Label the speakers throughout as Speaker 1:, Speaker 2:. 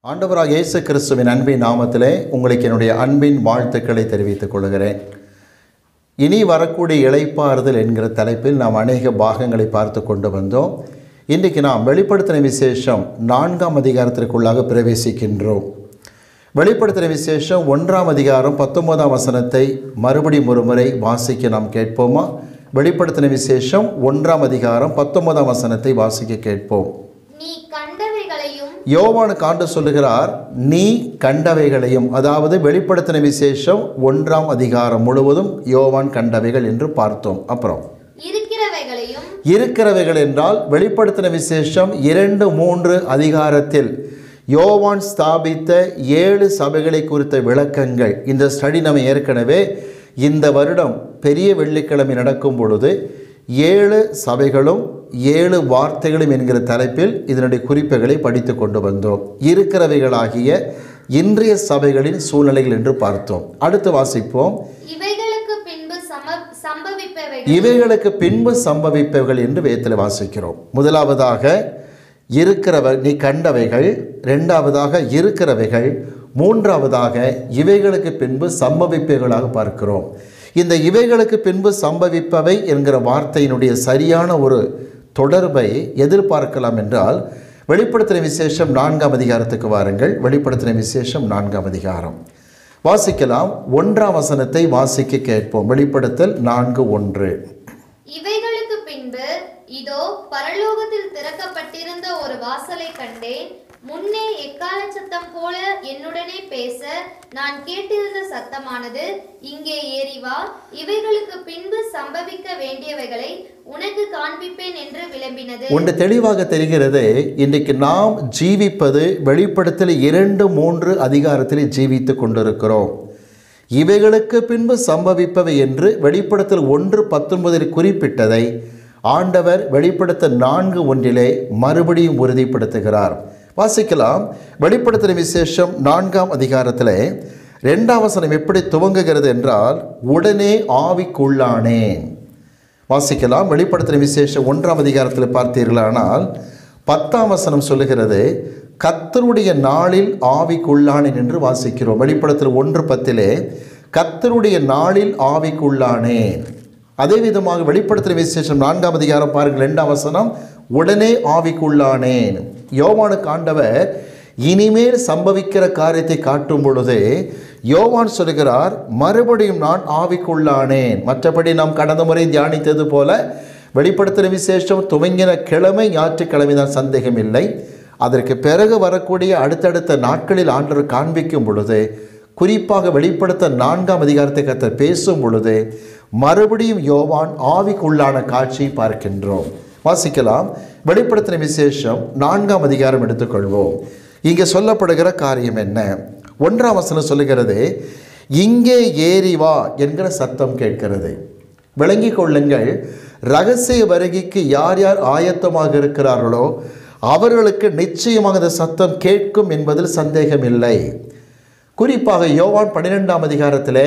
Speaker 1: ஆண்டவராக இயேசு கிறிஸ்துவின் அன்பின் நாமத்திலே உங்களுக்கு என்னுடைய அன்பின் வாழ்த்துக்களை தெரிவித்துக் கொள்கிறேன் இனி வரக்கூடிய இளைப்பாறுதல் என்கிற தலைப்பில் நாம் அநேக பாகங்களை பார்த்து கொண்டு வந்தோம் இன்றைக்கு நாம் வெளிப்படுத்தின விசேஷம் நான்காம் அதிகாரத்திற்குள்ளாக பிரவேசிக்கின்றோம் வெளிப்படுத்தின விசேஷம் ஒன்றாம் அதிகாரம் பத்தொன்பதாம் வசனத்தை மறுபடியும் ஒரு முறை வாசிக்க நாம் கேட்போமா வெளிப்படுத்தின விசேஷம் ஒன்றாம் அதிகாரம் பத்தொன்பதாம் வசனத்தை வாசிக்க கேட்போம்
Speaker 2: நீ கண்டவைகளையும்
Speaker 1: யோவானு காண்டு சொல்லுகிறார் நீ கண்டவைகளையும் அதாவது வெளிப்படுத்தின விசேஷம் ஒன்றாம் அதிகாரம் முழுவதும் யோவான் கண்டவைகள் என்று பார்த்தோம் அப்புறம்
Speaker 2: இருக்கிறவைகளையும்
Speaker 1: இருக்கிறவைகள் என்றால் வெளிப்படுத்தின விசேஷம் இரண்டு மூன்று அதிகாரத்தில் யோவான் ஸ்தாபித்த ஏழு சபைகளை குறித்த விளக்கங்கள் இந்த ஸ்டடி நம்ம ஏற்கனவே இந்த வருடம் பெரிய வெள்ளிக்கிழமை நடக்கும் பொழுது ஏழு சபைகளும் ஏழு வார்த்தைகளும் என்கிற தலைப்பில் இதனுடைய குறிப்புகளை படித்து கொண்டு வந்தோம் இருக்கிறவைகளாகிய இன்றைய சபைகளின் சூழ்நிலைகள் என்று பார்த்தோம் அடுத்து வாசிப்போம்
Speaker 2: இவைகளுக்கு பின்பு சம சம்பவிப்பவைகள்
Speaker 1: இவைகளுக்கு பின்பு சம்பவிப்பவைகள் என்று வேத்தில் வாசிக்கிறோம் முதலாவதாக இருக்கிறவ நீ கண்டவைகள் ரெண்டாவதாக இருக்கிறவைகள் மூன்றாவதாக இவைகளுக்கு பின்பு சம்பவிப்பவைகளாக பார்க்கிறோம் இந்த இவைகளுக்கு பின்பு சம்பவிப்பவை என்கிற வார்த்தையினுடைய சரியான ஒரு தொடர்பை எதிர்பார்க்கலாம் என்றால் வெளிப்படுத்தின விசேஷம் நான்காம் அதிகாரத்துக்கு வாருங்கள் வெளிப்படுத்தின விசேஷம் நான்காம் அதிகாரம் வாசிக்கலாம் ஒன்றாம் வசனத்தை வாசிக்க கேட்போம் வெளிப்படுத்தல் நான்கு ஒன்று
Speaker 2: இவைகளுக்கு பின்பு இதோ பரலோகத்தில் திறக்கப்பட்டிருந்த ஒரு வாசலை கண்டேன் முன்னே எக்கால சத்தம் போல என்னுடனே பேச நான் கேட்டிருந்த சத்தமானது இங்கே ஏறி வா இவைகளுக்கு பின்பு சம்பவிக்க வேண்டியவைகளை உனக்கு காண்பிப்பேன் என்று விளம்பினது
Speaker 1: ஒன்று தெளிவாக தெரிகிறது இன்றைக்கு நாம் ஜீவிப்பது வெளிப்படுத்தல் இரண்டு மூன்று அதிகாரத்தில் ஜீவித்து கொண்டிருக்கிறோம் இவைகளுக்கு பின்பு சம்பவிப்பவை என்று வெளிப்படுத்தல் ஒன்று பத்தொன்பதில் குறிப்பிட்டதை ஆண்டவர் வெளிப்படுத்த நான்கு ஒன்றிலே மறுபடியும் உறுதிப்படுத்துகிறார் வாசிக்கலாம் வெளிப்படுத்தின விசேஷம் நான்காம் அதிகாரத்தில் ரெண்டாம் வசனம் எப்படி துவங்குகிறது என்றால் உடனே ஆவிக்குள்ளானேன் வாசிக்கலாம் வெளிப்படுத்தின விசேஷம் ஒன்றாம் அதிகாரத்தில் பார்த்தீர்களானால் பத்தாம் வசனம் சொல்லுகிறது கத்தருடைய நாளில் ஆவிக்குள்ளானேன் என்று வாசிக்கிறோம் வெளிப்படுத்தல் ஒன்று பத்திலே கத்தருடைய நாளில் ஆவிக்குள்ளானேன் அதே விதமாக வெளிப்படுத்தின விசேஷம் நான்காம் அதிகாரம் பாருங்கள் ரெண்டாம் வசனம் உடனே ஆவிக்குள்ளானேன் யோவானுக்கு ஆண்டவர் இனிமேல் சம்பவிக்கிற காரியத்தை காட்டும் பொழுது யோவான் சொல்கிறார் மறுபடியும் நான் ஆவிக்குள்ளானேன் மற்றபடி நாம் கடந்த முறை தியானித்தது போல வெளிப்படுத்தின விசேஷம் துவங்கின கிழமை ஞாயிற்றுக்கிழமை தான் சந்தேகம் இல்லை அதற்கு பிறகு வரக்கூடிய அடுத்தடுத்த நாட்களில் ஆண்டவர் காண்பிக்கும் பொழுது குறிப்பாக வெளிப்படுத்த நான்காம் அதிகாரத்தை கத்தர் பேசும் பொழுது மறுபடியும் யோவான் ஆவிக்குள்ளான காட்சியை பார்க்கின்றோம் வாசிக்கலாம் வெளிப்படுத்தின விசேஷம் நான்காம் அதிகாரம் எடுத்துக்கொள்வோம் இங்கே சொல்லப்படுகிற காரியம் என்ன ஒன்றாம் வசனம் சொல்லுகிறது இங்கே ஏறி வா என்கிற சத்தம் கேட்கிறது விளங்கிக் கொள்ளுங்கள் ரகசிய வருகைக்கு யார் யார் ஆயத்தமாக இருக்கிறார்களோ அவர்களுக்கு நிச்சயமாக இந்த சத்தம் கேட்கும் என்பதில் சந்தேகமில்லை குறிப்பாக யோவான் பன்னிரெண்டாம் அதிகாரத்தில்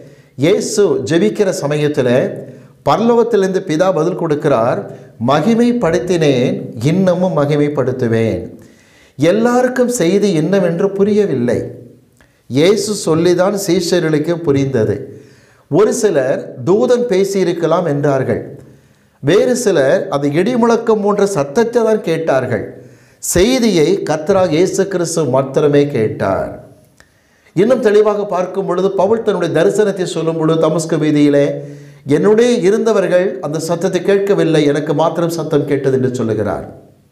Speaker 1: இயேசு ஜெபிக்கிற சமயத்தில் பரலோகத்திலிருந்து பிதா பதில் கொடுக்கிறார் மகிமைப்படுத்தினேன் இன்னமும் மகிமைப்படுத்துவேன் எல்லாருக்கும் செய்தி என்னவென்று புரியவில்லை இயேசு சொல்லிதான் சீஷர்களுக்கு புரிந்தது ஒரு சிலர் தூதன் பேசியிருக்கலாம் என்றார்கள் வேறு சிலர் அது இடிமுழக்கம் போன்ற சத்தத்தை தான் கேட்டார்கள் செய்தியை கத்தராக இயேசு கிறிஸ்து மாத்திரமே கேட்டார் இன்னும் தெளிவாக பார்க்கும் பொழுது பவுல் தன்னுடைய தரிசனத்தை சொல்லும் பொழுது தமஸ்கு வீதியிலே என்னுடைய இருந்தவர்கள் அந்த சத்தத்தை கேட்கவில்லை எனக்கு மாத்திரம் சத்தம் கேட்டது என்று சொல்லுகிறார்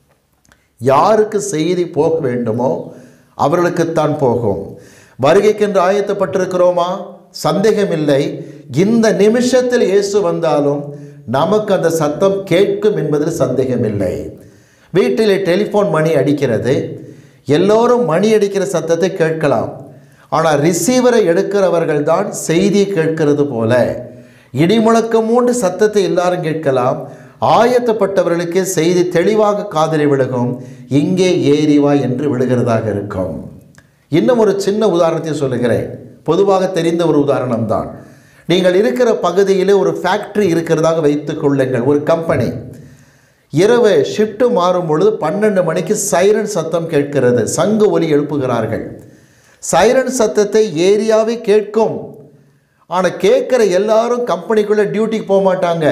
Speaker 1: யாருக்கு செய்தி போக வேண்டுமோ அவர்களுக்குத்தான் போகும் வருகைக்கென்று ஆயத்தப்பட்டிருக்கிறோமா சந்தேகமில்லை இந்த நிமிஷத்தில் இயேசு வந்தாலும் நமக்கு அந்த சத்தம் கேட்கும் என்பதில் சந்தேகமில்லை வீட்டிலே டெலிஃபோன் மணி அடிக்கிறது எல்லோரும் மணி அடிக்கிற சத்தத்தை கேட்கலாம் ஆனால் ரிசீவரை எடுக்கிறவர்கள் தான் செய்தியை கேட்கிறது போல இடிமுழக்கம் மூன்று சத்தத்தை எல்லாரும் கேட்கலாம் ஆயத்தப்பட்டவர்களுக்கு செய்தி தெளிவாக காதலி விழுகும் இங்கே ஏறிவா என்று விழுகிறதாக இருக்கும் இன்னும் ஒரு சின்ன உதாரணத்தை சொல்லுகிறேன் பொதுவாக தெரிந்த ஒரு உதாரணம் தான் நீங்கள் இருக்கிற பகுதியிலே ஒரு ஃபேக்ட்ரி இருக்கிறதாக வைத்துக் கொள்ளுங்கள் ஒரு கம்பெனி இரவு ஷிஃப்ட் மாறும் பொழுது பன்னெண்டு மணிக்கு சைரன் சத்தம் கேட்கிறது சங்கு ஒலி எழுப்புகிறார்கள் சைரன் சத்தத்தை ஏரியாவே கேட்கும் ஆனால் கேட்குற எல்லாரும் கம்பெனிக்குள்ளே டியூட்டிக்கு போக மாட்டாங்க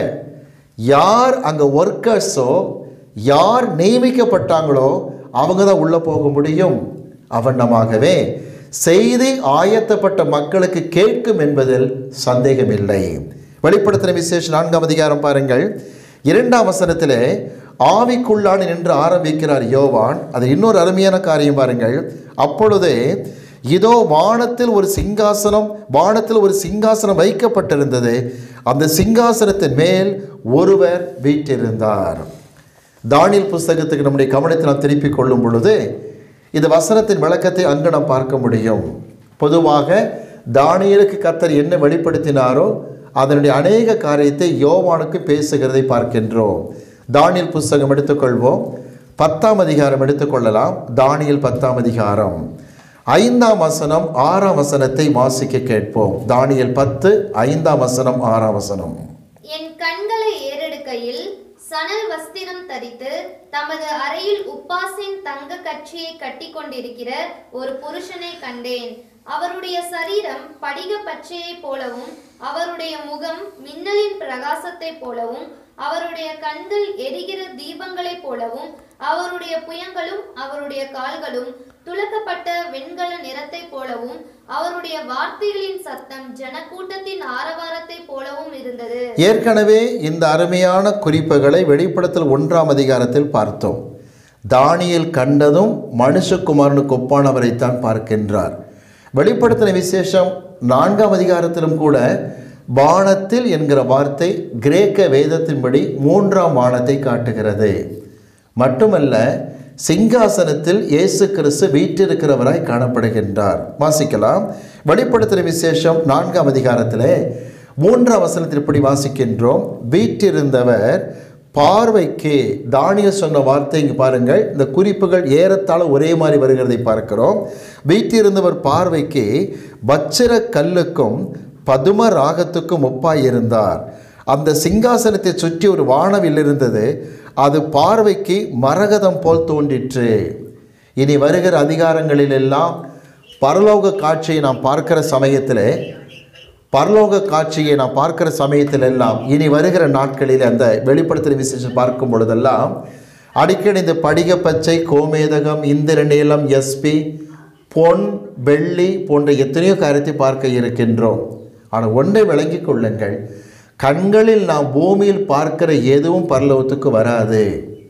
Speaker 1: யார் அங்கே ஒர்க்கர்ஸோ யார் நியமிக்கப்பட்டாங்களோ அவங்க தான் உள்ளே போக முடியும் அவண்ணமாகவே செய்தி ஆயத்தப்பட்ட மக்களுக்கு கேட்கும் என்பதில் சந்தேகமில்லை வெளிப்படுத்தின விசேஷம் நான்காம் அதிகாரம் பாருங்கள் இரண்டாம் வசனத்திலே ஆவிக்குள்ளான நின்று ஆரம்பிக்கிறார் யோவான் அது இன்னொரு அருமையான காரியம் பாருங்கள் அப்பொழுது இதோ வானத்தில் ஒரு சிங்காசனம் வானத்தில் ஒரு சிங்காசனம் வைக்கப்பட்டிருந்தது அந்த சிங்காசனத்தின் மேல் ஒருவர் வீற்றிருந்தார் தானியல் புஸ்தகத்துக்கு நம்முடைய கவனத்தை நாம் திருப்பிக் கொள்ளும் பொழுது இந்த வசனத்தின் விளக்கத்தை அங்கு நாம் பார்க்க முடியும் பொதுவாக தானியலுக்கு கர்த்தர் என்ன வெளிப்படுத்தினாரோ அதனுடைய அநேக காரியத்தை யோவானுக்கு பேசுகிறதை பார்க்கின்றோம் தானியல் புஸ்தகம் எடுத்துக்கொள்வோம் பத்தாம் அதிகாரம் எடுத்துக்கொள்ளலாம் தானியல் பத்தாம் அதிகாரம் ஐந்தாம் வசனம் ஆறாம் வசனத்தை வாசிக்க கேட்போம் தானியல் பத்து ஐந்தாம் வசனம் ஆறாம் வசனம்
Speaker 2: என் கண்களை ஏறெடுக்கையில் சணல் வஸ்திரம் தரித்து தமது அறையில் உப்பாசின் தங்க கட்சியை கட்டிக்கொண்டிருக்கிற ஒரு புருஷனை கண்டேன் அவருடைய சரீரம் படிக பச்சையைப் போலவும் அவருடைய முகம் மின்னலின் பிரகாசத்தைப் போலவும் அவருடைய கண்கள் எரிகிற தீபங்களைப் போலவும் அவருடைய புயங்களும் அவருடைய கால்களும் துலக்கப்பட்ட வெண்கல நிறத்தைப் போலவும் அவருடைய வார்த்தைகளின் சத்தம் ஜனக்கூட்டத்தின் ஆரவாரத்தைப் போலவும் இருந்தது
Speaker 1: ஏற்கனவே இந்த அருமையான குறிப்புகளை வெளிப்படுத்தல் ஒன்றாம் அதிகாரத்தில் பார்த்தோம் தானியல் கண்டதும் மனுஷகுமாரனுக்கு ஒப்பானவரைத்தான் பார்க்கின்றார் வெளிப்படுத்தின விசேஷம் நான்காம் அதிகாரத்திலும் கூட வானத்தில் என்கிற வார்த்தை கிரேக்க வேதத்தின்படி மூன்றாம் வானத்தை காட்டுகிறது மட்டுமல்ல சிங்காசனத்தில் இயேசு கிறிஸ்து வீற்றிருக்கிறவராய் காணப்படுகின்றார் வாசிக்கலாம் வெளிப்படுத்தின விசேஷம் நான்காம் அதிகாரத்திலே மூன்றாம் வசனத்தில் இப்படி வாசிக்கின்றோம் வீற்றிருந்தவர் பார்வைக்கு தானியல் சொன்ன வார்த்தை இங்கு பாருங்கள் இந்த குறிப்புகள் ஏறத்தாழ ஒரே மாதிரி வருகிறதை பார்க்கிறோம் வீட்டிருந்தவர் பார்வைக்கு வச்சிர கல்லுக்கும் பதும ராகத்துக்கும் ஒப்பாய் இருந்தார் அந்த சிங்காசனத்தை சுற்றி ஒரு வானவில் இருந்தது அது பார்வைக்கு மரகதம் போல் தோன்றிற்று இனி வருகிற அதிகாரங்களில் எல்லாம் பரலோக காட்சியை நாம் பார்க்கிற சமயத்தில் பரலோக காட்சியை நாம் பார்க்கிற சமயத்தில் எல்லாம் இனி வருகிற நாட்களில் அந்த வெளிப்படுத்துகிற விசேஷம் பார்க்கும் பொழுதெல்லாம் அடிக்கடி இந்த படிக பச்சை கோமேதகம் இந்திர நீளம் எஸ்பி பொன் வெள்ளி போன்ற எத்தனையோ காரியத்தை பார்க்க இருக்கின்றோம் ஆனால் ஒன்றை விளங்கிக் கொள்ளுங்கள் கண்களில் நாம் பூமியில் பார்க்கிற எதுவும் பரலோகத்துக்கு வராது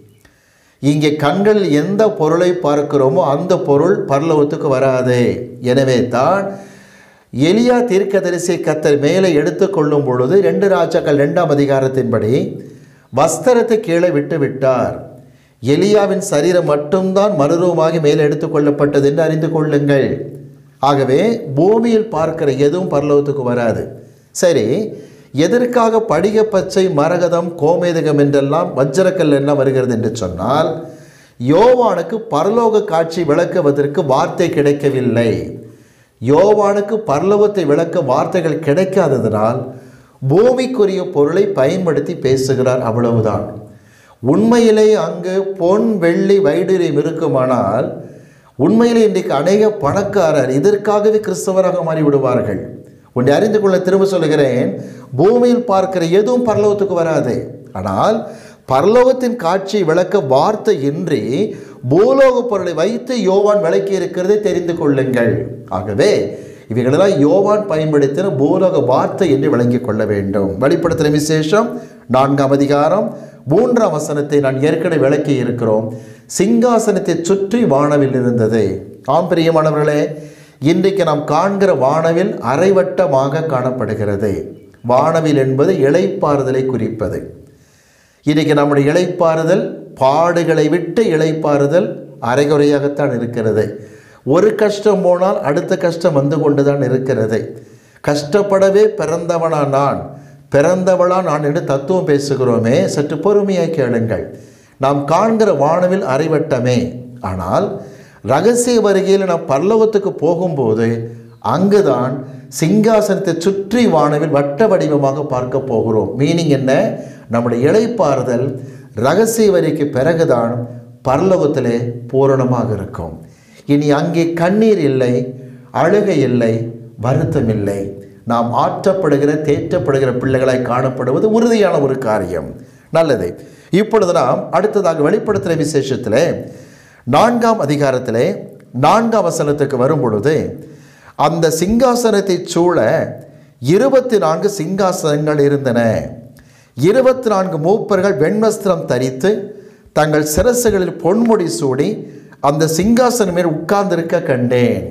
Speaker 1: இங்கே கண்களில் எந்த பொருளை பார்க்கிறோமோ அந்த பொருள் பரலோகத்துக்கு வராது எனவே தான் எலியா தீர்க்கதரிசி கத்தர் மேலே எடுத்துக்கொள்ளும் பொழுது ரெண்டு ராஜாக்கள் ரெண்டாம் அதிகாரத்தின்படி வஸ்திரத்தை கீழே விட்டு விட்டார் எலியாவின் சரீரம் மட்டும்தான் மறுரூபமாகி மேலே எடுத்துக்கொள்ளப்பட்டது என்று அறிந்து கொள்ளுங்கள் ஆகவே பூமியில் பார்க்கிற எதுவும் பரலோகத்துக்கு வராது சரி எதற்காக படிக பச்சை மரகதம் கோமேதகம் என்றெல்லாம் வஜ்ரக்கல் எல்லாம் வருகிறது என்று சொன்னால் யோவானுக்கு பரலோக காட்சி விளக்குவதற்கு வார்த்தை கிடைக்கவில்லை யோவானுக்கு பரலோகத்தை விளக்க வார்த்தைகள் கிடைக்காததினால் பூமிக்குரிய பொருளை பயன்படுத்தி பேசுகிறார் அவ்வளவுதான் உண்மையிலே அங்கு பொன் வெள்ளி வைடூரியம் இருக்குமானால் உண்மையிலே இன்றைக்கு அநேக பணக்காரர் இதற்காகவே கிறிஸ்தவராக மாறி விடுவார்கள் ஒன்றை அறிந்து கொள்ள திரும்ப சொல்கிறேன் பூமியில் பார்க்கிற எதுவும் பரலோகத்துக்கு வராது ஆனால் பரலோகத்தின் காட்சியை விளக்க வார்த்தை இன்றி பூலோக பொருளை வைத்து யோவான் விளக்கி இருக்கிறதை தெரிந்து கொள்ளுங்கள் ஆகவே இவைகளெல்லாம் யோவான் பயன்படுத்தின பூலோக வார்த்தை என்று விளங்கிக் கொள்ள வேண்டும் வெளிப்படுத்தின விசேஷம் நான்காம் அதிகாரம் மூன்றாம் வசனத்தை நான் ஏற்கனவே விளக்கி இருக்கிறோம் சிங்காசனத்தை சுற்றி வானவில் இருந்தது ஆம் பிரியமானவர்களே இன்றைக்கு நாம் காண்கிற வானவில் அரைவட்டமாக காணப்படுகிறது வானவில் என்பது இளைப்பாறுதலை குறிப்பது இன்றைக்கி நம்முடைய இளைப்பாறுதல் பாடுகளை விட்டு இளைப்பாறுதல் அரைகுறையாகத்தான் இருக்கிறது ஒரு கஷ்டம் போனால் அடுத்த கஷ்டம் வந்து கொண்டு தான் இருக்கிறது கஷ்டப்படவே பிறந்தவனா நான் பிறந்தவளா நான் என்று தத்துவம் பேசுகிறோமே சற்று பொறுமையாக கேளுங்கள் நாம் காண்கிற வானவில் அரைவட்டமே ஆனால் ரகசிய வருகையில் நாம் பல்லவத்துக்கு போகும்போது அங்குதான் சிங்காசனத்தை சுற்றி வானவில் வட்ட வடிவமாக பார்க்க போகிறோம் மீனிங் என்ன நம்முடைய இளைப்பாறுதல் ரகசிய வரிக்கு பிறகுதான் பரலோகத்திலே பூரணமாக இருக்கும் இனி அங்கே கண்ணீர் இல்லை அழுகை இல்லை வருத்தம் இல்லை நாம் ஆற்றப்படுகிற தேற்றப்படுகிற பிள்ளைகளாய் காணப்படுவது உறுதியான ஒரு காரியம் நல்லது இப்பொழுது நாம் அடுத்ததாக வெளிப்படுத்துகிற விசேஷத்திலே நான்காம் அதிகாரத்திலே நான்காம் வசனத்துக்கு வரும் பொழுது அந்த சிங்காசனத்தை சூழ இருபத்தி நான்கு சிங்காசனங்கள் இருந்தன இருபத்தி நான்கு மூப்பர்கள் வெண்வஸ்திரம் தரித்து தங்கள் சிரசுகளில் பொன்முடி சூடி அந்த சிங்காசனம் மேல் உட்கார்ந்திருக்க கண்டேன்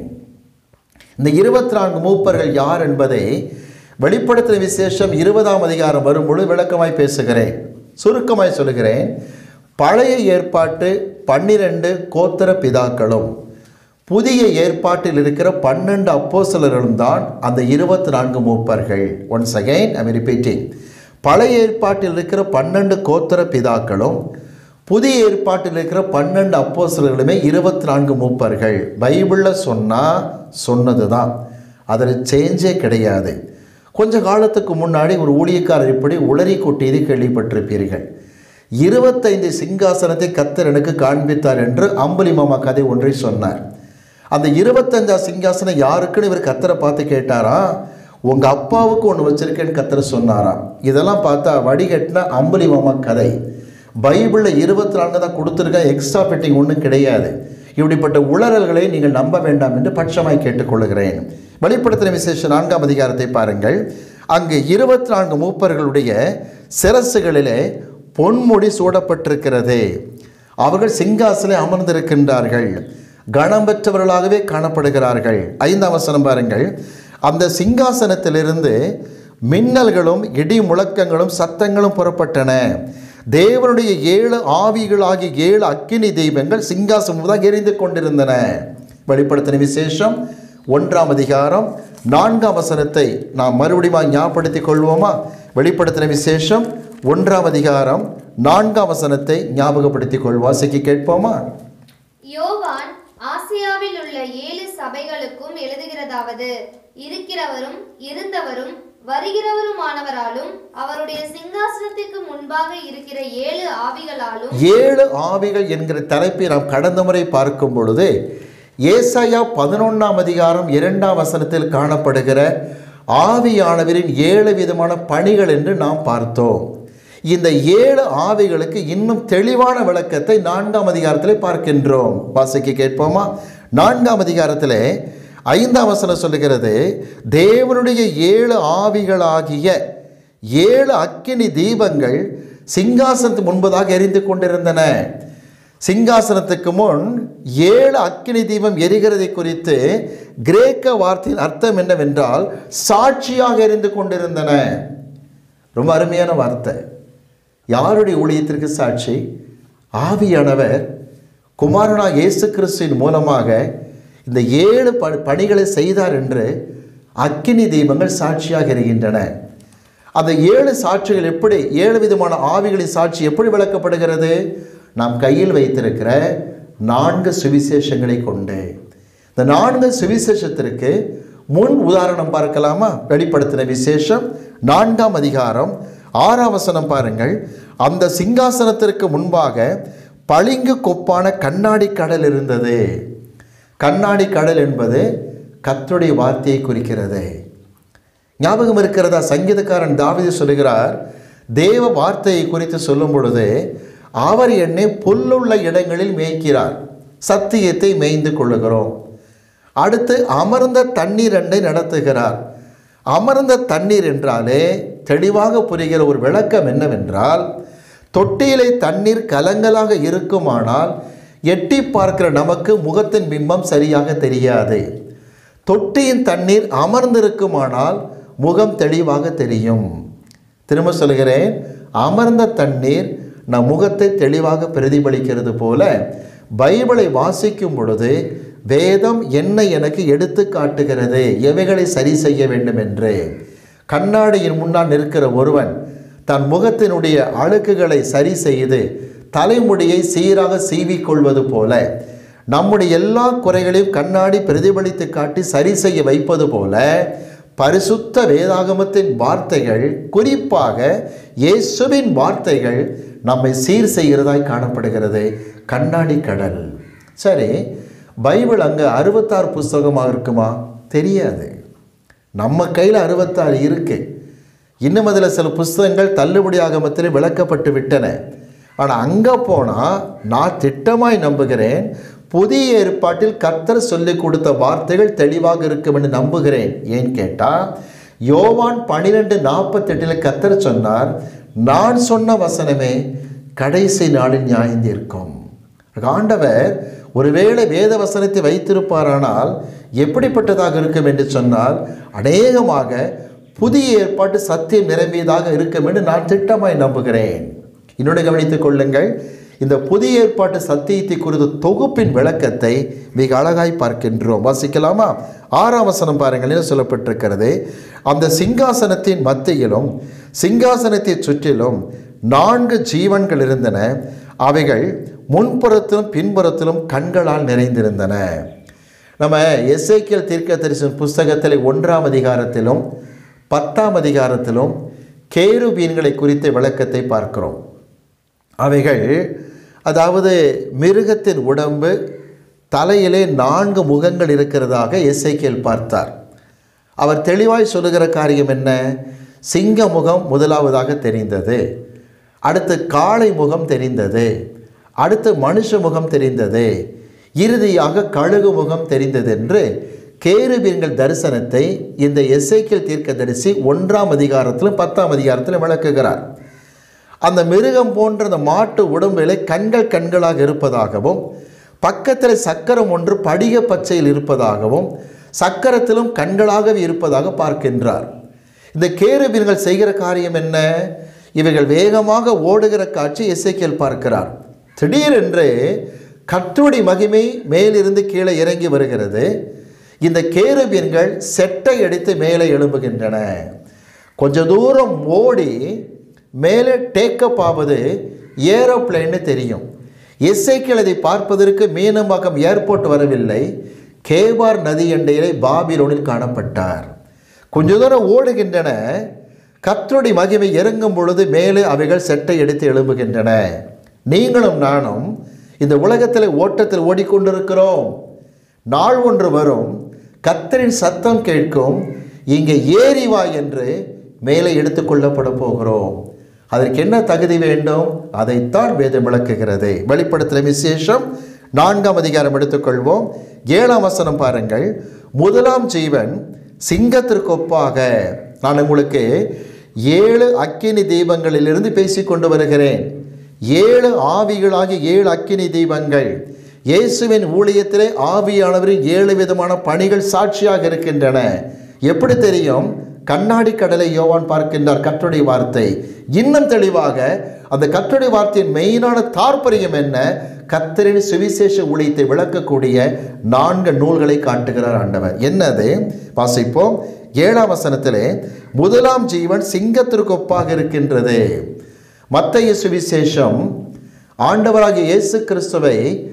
Speaker 1: இந்த இருபத்தி நான்கு மூப்பர்கள் யார் என்பதை வெளிப்படுத்துகிற விசேஷம் இருபதாம் அதிகாரம் வரும்பொழுது விளக்கமாய் பேசுகிறேன் சுருக்கமாய் சொல்லுகிறேன் பழைய ஏற்பாட்டு பன்னிரண்டு கோத்திர பிதாக்களும் புதிய ஏற்பாட்டில் இருக்கிற பன்னெண்டு அப்போஸ்தலர்களும் தான் அந்த இருபத்தி நான்கு மூப்பர்கள் ஒன்ஸ் அகைன் ஐ ரிப்பீட்டிங் பழைய ஏற்பாட்டில் இருக்கிற பன்னெண்டு கோத்திர பிதாக்களும் புதிய ஏற்பாட்டில் இருக்கிற பன்னெண்டு அப்போஸ்தலர்களுமே இருபத்தி நான்கு மூப்பர்கள் பைபிளில் சொன்னால் சொன்னது தான் அதில் சேஞ்சே கிடையாது கொஞ்ச காலத்துக்கு முன்னாடி ஒரு ஊழியக்காரர் இப்படி உளறி கொட்டியது கேள்விப்பட்டிருப்பீர்கள் இருபத்தைந்து சிங்காசனத்தை கத்தர் எனக்கு காண்பித்தார் என்று அம்புலி மாமா கதை ஒன்றை சொன்னார் அந்த இருபத்தஞ்சா சிங்காசனம் யாருக்குன்னு இவர் கத்தரை பார்த்து கேட்டாரா உங்கள் அப்பாவுக்கு ஒன்று வச்சிருக்கேன்னு கத்தரை சொன்னாராம் இதெல்லாம் பார்த்தா வடிகட்டின அம்புலி மாமா கதை பைபிளில் இருபத்தி நான்கு தான் கொடுத்துருக்கேன் எக்ஸ்ட்ரா ஃபிட்டிங் ஒன்றும் கிடையாது இப்படிப்பட்ட உளறல்களை நீங்கள் நம்ப வேண்டாம் என்று பட்சமாய் கேட்டுக்கொள்கிறேன் வெளிப்படுத்தின விசேஷ நான்காம் அதிகாரத்தை பாருங்கள் அங்கு இருபத்தி நான்கு மூப்பர்களுடைய சிரசுகளிலே பொன்முடி சூடப்பட்டிருக்கிறது அவர்கள் சிங்காசனை அமர்ந்திருக்கின்றார்கள் கணம் பெற்றவர்களாகவே காணப்படுகிறார்கள் ஐந்தாம் வசனம் பாருங்கள் அந்த சிங்காசனத்திலிருந்து மின்னல்களும் இடி முழக்கங்களும் சத்தங்களும் புறப்பட்டன தேவனுடைய ஏழு ஆவிகளாகிய ஏழு அக்கினி தெய்வங்கள் சிங்காசனம் முன்பதாக எரிந்து கொண்டிருந்தன வெளிப்படுத்தின விசேஷம் ஒன்றாம் அதிகாரம் நான்காம் வசனத்தை நாம் மறுபடியும் ஞாபகப்படுத்திக் கொள்வோமா வெளிப்படுத்தின விசேஷம் ஒன்றாம் அதிகாரம் நான்காம் வசனத்தை ஞாபகப்படுத்திக் கொள் வாசிக்க கேட்போமா
Speaker 2: யோவான் ஆசியாவில் உள்ள ஏழு சபைகளுக்கும் எழுதுகிறதாவது இருக்கிறவரும் இருந்தவரும் வருகிறவருமானவராலும் அவருடைய சிங்காசனத்திற்கு முன்பாக இருக்கிற ஏழு ஆவிகளாலும்
Speaker 1: ஏழு ஆவிகள் என்கிற தலைப்பை நாம் கடந்த முறை பார்க்கும் பொழுது ஏசாயா பதினொன்றாம் அதிகாரம் இரண்டாம் வசனத்தில் காணப்படுகிற ஆவியானவரின் ஏழு விதமான பணிகள் என்று நாம் பார்த்தோம் இந்த ஏழு ஆவிகளுக்கு இன்னும் தெளிவான விளக்கத்தை நான்காம் அதிகாரத்தில் பார்க்கின்றோம் வாசிக்க கேட்போமா நான்காம் அதிகாரத்தில் ஐந்தாம் வசனம் சொல்லுகிறது தேவனுடைய ஏழு ஆவிகளாகிய ஏழு அக்கினி தீபங்கள் சிங்காசனத்து முன்பதாக எரிந்து கொண்டிருந்தன சிங்காசனத்துக்கு முன் ஏழு அக்கினி தீபம் எரிகிறதை குறித்து கிரேக்க வார்த்தையின் அர்த்தம் என்னவென்றால் சாட்சியாக எரிந்து கொண்டிருந்தன ரொம்ப அருமையான வார்த்தை யாருடைய ஊழியத்திற்கு சாட்சி ஆவியானவர் குமாரனா இயேசு கிறிஸ்துவின் மூலமாக இந்த ஏழு ப பணிகளை செய்தார் என்று அக்கினி தீபங்கள் சாட்சியாக இருக்கின்றன அந்த ஏழு சாட்சிகள் எப்படி ஏழு விதமான ஆவிகளின் சாட்சி எப்படி விளக்கப்படுகிறது நாம் கையில் வைத்திருக்கிற நான்கு சுவிசேஷங்களை கொண்டு இந்த நான்கு சுவிசேஷத்திற்கு முன் உதாரணம் பார்க்கலாமா வெளிப்படுத்தின விசேஷம் நான்காம் அதிகாரம் ஆறாம் வசனம் பாருங்கள் அந்த சிங்காசனத்திற்கு முன்பாக பளிங்கு கொப்பான கண்ணாடி கடல் இருந்தது கண்ணாடி கடல் என்பது கர்த்தருடைய வார்த்தையை குறிக்கிறது ஞாபகம் இருக்கிறதா சங்கீதக்காரன் தாவீது சொல்லுகிறார் தேவ வார்த்தையை குறித்து சொல்லும் பொழுது அவர் என்னை புல்லுள்ள இடங்களில் மேய்க்கிறார் சத்தியத்தை மேய்ந்து கொள்ளுகிறோம் அடுத்து அமர்ந்த தண்ணீர் அண்டை நடத்துகிறார் அமர்ந்த தண்ணீர் என்றாலே தெளிவாக புரிகிற ஒரு விளக்கம் என்னவென்றால் தொட்டியிலே தண்ணீர் கலங்கலாக இருக்குமானால் எட்டி பார்க்கிற நமக்கு முகத்தின் பிம்பம் சரியாக தெரியாது தொட்டியின் தண்ணீர் அமர்ந்திருக்குமானால் முகம் தெளிவாக தெரியும் திரும்ப சொல்கிறேன் அமர்ந்த தண்ணீர் நம் முகத்தை தெளிவாக பிரதிபலிக்கிறது போல பைபிளை வாசிக்கும் பொழுது வேதம் என்ன எனக்கு எடுத்து காட்டுகிறது எவைகளை சரி செய்ய வேண்டும் என்று கண்ணாடியின் முன்னால் நிற்கிற ஒருவன் தன் முகத்தினுடைய அழுக்குகளை சரி செய்து தலைமுடியை சீராக சீவிக்கொள்வது போல நம்முடைய எல்லா குறைகளையும் கண்ணாடி பிரதிபலித்து காட்டி சரி செய்ய வைப்பது போல பரிசுத்த வேதாகமத்தின் வார்த்தைகள் குறிப்பாக இயேசுவின் வார்த்தைகள் நம்மை சீர் செய்கிறதாய் காணப்படுகிறது கண்ணாடி கடல் சரி பைபிள் அங்கே அறுபத்தாறு புஸ்தகமாக இருக்குமா தெரியாது நம்ம கையில் அறுபத்தாறு இருக்கு இன்னும் அதில் சில புஸ்தகங்கள் தள்ளுபடி ஆகமத்தில் விளக்கப்பட்டு விட்டன ஆனால் அங்கே போனால் நான் திட்டமாய் நம்புகிறேன் புதிய ஏற்பாட்டில் கர்த்தர் சொல்லிக் கொடுத்த வார்த்தைகள் தெளிவாக இருக்கும் என்று நம்புகிறேன் ஏன் கேட்டால் யோவான் பன்னிரெண்டு நாற்பத்தெட்டில் கர்த்தர் சொன்னார் நான் சொன்ன வசனமே கடைசி நாளில் நியாயந்திருக்கும் ஆண்டவர் ஒருவேளை வேத வசனத்தை வைத்திருப்பாரானால் எப்படிப்பட்டதாக இருக்கும் என்று சொன்னால் அநேகமாக புதிய ஏற்பாட்டு சத்தியம் நிரம்பியதாக இருக்கும் என்று நான் திட்டமாய் நம்புகிறேன் இன்னொன்று கவனித்துக் கொள்ளுங்கள் இந்த புதிய ஏற்பாட்டு சத்தியத்தை குறித்த தொகுப்பின் விளக்கத்தை மிக அழகாய் பார்க்கின்றோம் வாசிக்கலாமா ஆறாம் வசனம் பாருங்கள் என்ன சொல்லப்பட்டிருக்கிறது அந்த சிங்காசனத்தின் மத்தியிலும் சிங்காசனத்தை சுற்றிலும் நான்கு ஜீவன்கள் இருந்தன அவைகள் முன்புறத்திலும் பின்புறத்திலும் கண்களால் நிறைந்திருந்தன நம்ம எஸ்ஐக்கியல் தீர்க்க தரிசன புஸ்தகத்தில் ஒன்றாம் அதிகாரத்திலும் பத்தாம் அதிகாரத்திலும் கேருபீன்களை குறித்த விளக்கத்தை பார்க்கிறோம் அவைகள் அதாவது மிருகத்தின் உடம்பு தலையிலே நான்கு முகங்கள் இருக்கிறதாக எஸ்ஐக்கியல் பார்த்தார் அவர் தெளிவாய் சொல்லுகிற காரியம் என்ன சிங்க முகம் முதலாவதாக தெரிந்தது அடுத்து காளை முகம் தெரிந்தது அடுத்து மனுஷ முகம் தெரிந்தது இறுதியாக கழுகு முகம் தெரிந்தது என்று கேருபீன்கள் தரிசனத்தை இந்த எஸ்ஐக்கியல் தீர்க்கதரிசி ஒன்றாம் அதிகாரத்திலும் பத்தாம் அதிகாரத்திலும் விளக்குகிறார் அந்த மிருகம் போன்ற அந்த மாட்டு உடம்பிலே கண்கள் கண்களாக இருப்பதாகவும் பக்கத்தில் சக்கரம் ஒன்று படிக பச்சையில் இருப்பதாகவும் சக்கரத்திலும் கண்களாகவே இருப்பதாக பார்க்கின்றார் இந்த கேருபீன்கள் செய்கிற காரியம் என்ன இவைகள் வேகமாக ஓடுகிற காட்சி இசைக்கியல் பார்க்கிறார் திடீரென்று கத்துடி மகிமை மேலிருந்து கீழே இறங்கி வருகிறது இந்த கேருபீன்கள் செட்டை அடித்து மேலே எழும்புகின்றன கொஞ்ச தூரம் ஓடி மேலே டேக்கப் ஆவது ஏரோப்ளேன்னு தெரியும் இசைக்கில் அதை பார்ப்பதற்கு மீனம்பாக்கம் ஏர்போர்ட் வரவில்லை கேபார் நதி எண்டையிலே பாபிலோனில் காணப்பட்டார் கொஞ்ச தூரம் ஓடுகின்றன கத்தருடைய மகிமை இறங்கும் பொழுது மேலே அவைகள் செட்டை எடுத்து எழும்புகின்றன நீங்களும் நானும் இந்த உலகத்தில் ஓட்டத்தில் ஓடிக்கொண்டிருக்கிறோம் நாள் ஒன்று வரும் கத்தரின் சத்தம் கேட்கும் இங்கே ஏறி வா என்று மேலே எடுத்துக்கொள்ளப்பட போகிறோம் அதற்கு என்ன தகுதி வேண்டும் அதைத்தான் வேதம் விளக்குகிறது வெளிப்படுத்துகிற விசேஷம் நான்காம் அதிகாரம் எடுத்துக்கொள்வோம் ஏழாம் வசனம் பாருங்கள் முதலாம் ஜீவன் சிங்கத்திற்கு ஒப்பாக நான் உங்களுக்கு ஏழு அக்கினி தீபங்களிலிருந்து பேசிக் கொண்டு வருகிறேன் ஏழு ஆவிகளாகிய ஏழு அக்கினி தீபங்கள் இயேசுவின் ஊழியத்திலே ஆவியானவரின் ஏழு விதமான பணிகள் சாட்சியாக இருக்கின்றன எப்படி தெரியும் கண்ணாடி கடலை யோவான் பார்க்கின்றார் கற்றுடைய வார்த்தை இன்னும் தெளிவாக அந்த கற்றுடைய வார்த்தையின் மெயினான தாற்பயம் என்ன கத்தரின் சுவிசேஷ ஊழியத்தை விளக்கக்கூடிய நான்கு நூல்களை காட்டுகிறார் ஆண்டவர் என்னது வாசிப்போம் ஏழாம் வசனத்திலே முதலாம் ஜீவன் சிங்கத்திற்கு ஒப்பாக இருக்கின்றது மத்திய சுவிசேஷம் ஆண்டவராகிய இயேசு கிறிஸ்துவை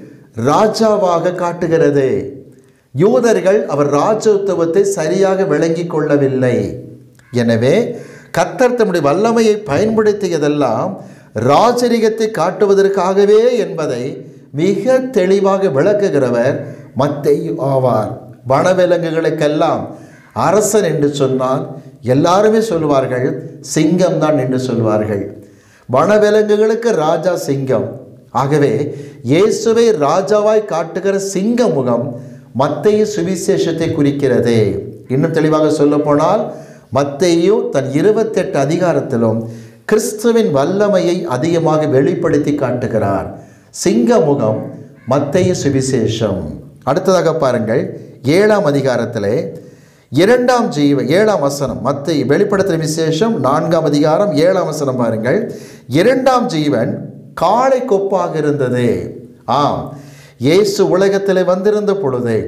Speaker 1: ராஜாவாக காட்டுகிறது யூதர்கள் அவர் ராஜோத்துவத்தை சரியாக விளங்கி கொள்ளவில்லை எனவே கத்தர் தம்முடைய வல்லமையை பயன்படுத்தியதெல்லாம் ராஜரிகத்தை காட்டுவதற்காகவே என்பதை மிக தெளிவாக விளக்குகிறவர் மத்தேயு ஆவார் வனவிலங்குகளுக்கெல்லாம் அரசன் என்று சொன்னால் எல்லாருமே சொல்வார்கள் சிங்கம் தான் என்று சொல்வார்கள் வனவிலங்குகளுக்கு ராஜா சிங்கம் ஆகவே இயேசுவை ராஜாவாய் காட்டுகிற சிங்க முகம் மத்தையு சுவிசேஷத்தை குறிக்கிறது இன்னும் தெளிவாக சொல்லப்போனால் மத்தேயு தன் இருபத்தெட்டு அதிகாரத்திலும் கிறிஸ்துவின் வல்லமையை அதிகமாக வெளிப்படுத்தி காட்டுகிறார் சிங்க முகம் மத்தையு சுவிசேஷம் அடுத்ததாக பாருங்கள் ஏழாம் அதிகாரத்திலே இரண்டாம் ஜீவ ஏழாம் வசனம் மத்தை வெளிப்படுத்துகிற விசேஷம் நான்காம் அதிகாரம் ஏழாம் வசனம் பாருங்கள் இரண்டாம் ஜீவன் காளை கொப்பாக இருந்தது ஆம் இயேசு உலகத்தில் வந்திருந்த பொழுது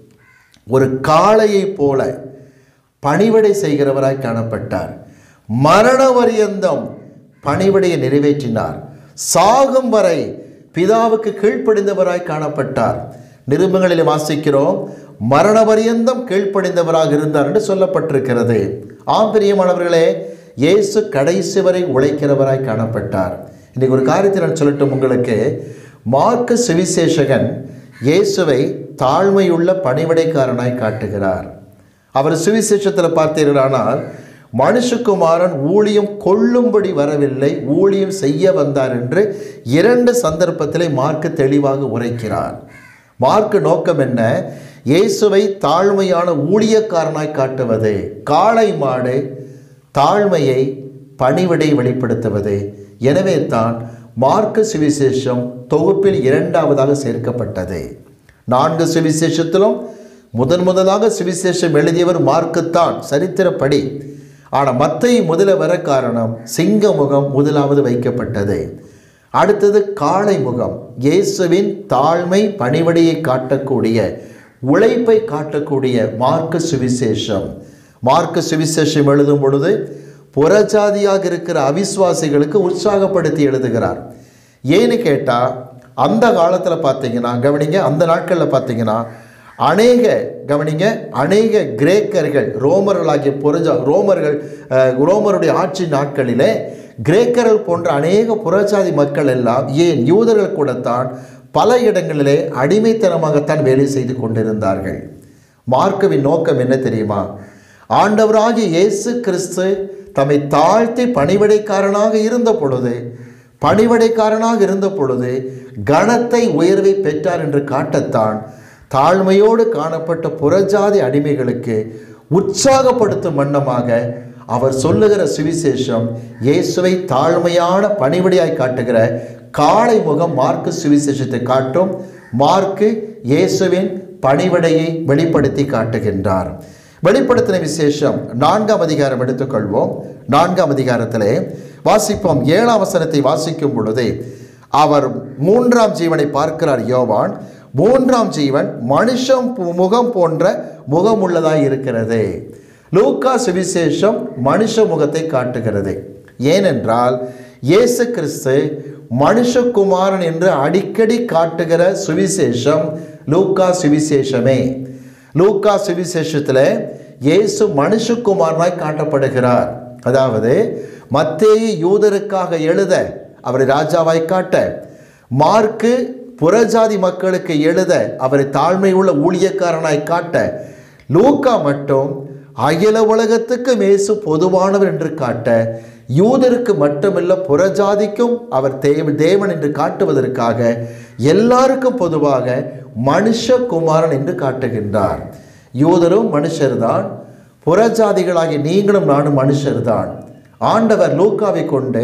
Speaker 1: ஒரு காளையைப் போல பணிவிடை செய்கிறவராய் காணப்பட்டார் மரண பரியந்தம் பணிவிடையை நிறைவேற்றினார் சாகும் வரை பிதாவுக்கு கீழ்ப்படிந்தவராய் காணப்பட்டார் நிருபங்களில் வாசிக்கிறோம் மரண பரியந்தம் கீழ்ப்படிந்தவராக இருந்தார் என்று சொல்லப்பட்டிருக்கிறது ஆம் பிரியமானவர்களே இயேசு கடைசி வரை உழைக்கிறவராய் காணப்பட்டார் இன்னைக்கு ஒரு காரியத்தை நான் சொல்லட்டும் உங்களுக்கு மார்க்கு சுவிசேஷகன் இயேசுவை தாழ்மையுள்ள பணிவிடைக்காரனாய் காட்டுகிறார் அவர் சுவிசேஷத்தில் பார்த்தீர்களானால் மனுஷகுமாரன் ஊழியம் கொள்ளும்படி வரவில்லை ஊழியம் செய்ய வந்தார் என்று இரண்டு சந்தர்ப்பத்திலே மார்க்கு தெளிவாக உரைக்கிறார் மார்க்கு நோக்கம் என்ன இயேசுவை தாழ்மையான ஊழியக்காரனாய் காட்டுவது காளை மாடு தாழ்மையை பணிவிடை வெளிப்படுத்துவது எனவே தான் மார்க்கு சுவிசேஷம் தொகுப்பில் இரண்டாவதாக சேர்க்கப்பட்டது நான்கு சுவிசேஷத்திலும் முதன் முதலாக சுவிசேஷம் எழுதியவர் மார்க்குத்தான் சரித்திரப்படி ஆனால் மத்தை முதல வர காரணம் சிங்க முகம் முதலாவது வைக்கப்பட்டது அடுத்தது காளை முகம் இயேசுவின் தாழ்மை பணிவடையை காட்டக்கூடிய உழைப்பை காட்டக்கூடிய மார்க்கு சுவிசேஷம் மார்க்கு சுவிசேஷம் எழுதும் பொழுது புறஜாதியாக இருக்கிற அவிசுவாசிகளுக்கு உற்சாகப்படுத்தி எழுதுகிறார் ஏன்னு கேட்டால் அந்த காலத்தில் பார்த்தீங்கன்னா கவனிங்க அந்த நாட்களில் பார்த்தீங்கன்னா அநேக கவனிங்க அநேக கிரேக்கர்கள் ரோமர்களாகிய புறஜா ரோமர்கள் அஹ், ரோமருடைய ஆட்சி நாட்களிலே கிரேக்கர்கள் போன்ற அநேக புறஜாதி மக்கள் எல்லாம் ஏன் யூதர்கள் கூடத்தான் பல இடங்களிலே அடிமைத்தனமாகத்தான் வேலை செய்து கொண்டிருந்தார்கள் மார்க்குவின் நோக்கம் என்ன தெரியுமா ஆண்டவராகிய இயேசு கிறிஸ்து தம்மை தாழ்த்தி பணிவிடைக்காரனாக இருந்த பொழுது பணிவிடைக்காரனாக இருந்த பொழுது கணத்தை உயர்வை பெற்றார் என்று காட்டத்தான் தாழ்மையோடு காணப்பட்ட புறஜாதி அடிமைகளுக்கு உற்சாகப்படுத்தும் வண்ணமாக அவர் சொல்லுகிற சுவிசேஷம் இயேசுவை தாழ்மையான பணிவிடையாய் காட்டுகிற காளை முகம் மார்க்கு சுவிசேஷத்தை காட்டும் மார்க்கு இயேசுவின் பணிவிடையை வெளிப்படுத்தி காட்டுகின்றார் வெளிப்படுத்தின விசேஷம் நான்காம் அதிகாரம் எடுத்துக்கொள்வோம் நான்காம் அதிகாரத்திலே வாசிப்போம் ஏழாம் வசனத்தை வாசிக்கும் பொழுது அவர் மூன்றாம் ஜீவனை பார்க்கிறார் யோவான் மூன்றாம் ஜீவன் மனுஷம் பு- முகம் போன்ற முகமுள்ளதாய் இருக்கிறது லூக்கா சுவிசேஷம் மனுஷ முகத்தை காட்டுகிறது ஏனென்றால் இயேசு கிறிஸ்து மனுஷகுமாரன் என்று அடிக்கடி காட்டுகிற சுவிசேஷம் லூக்கா சுவிசேஷமே லூக்கா சுவிசேஷத்தில் இயேசு மனுஷகுமாரனாய் காட்டப்படுகிறார் அதாவது மத்தேயு யூதருக்காக எழுத அவரை ராஜாவாய் காட்ட மார்க்கு புறஜாதி மக்களுக்கு எழுத அவரை தாழ்மை உள்ள ஊழியக்காரனாய் காட்ட லூக்கா மட்டும் அகில உலகத்துக்கு மேசு பொதுவானவர் என்று காட்ட யூதருக்கு மட்டுமல்ல புறஜாதிக்கும் அவர் தேவ தேவன் என்று காட்டுவதற்காக எல்லாருக்கும் பொதுவாக மனுஷகுமாரன் என்று காட்டுகின்றார் யூதரும் மனுஷர்தான் புறஜாதிகளாகிய நீங்களும் நானும் மனுஷர்தான் ஆண்டவர் லூக்காவை கொண்டு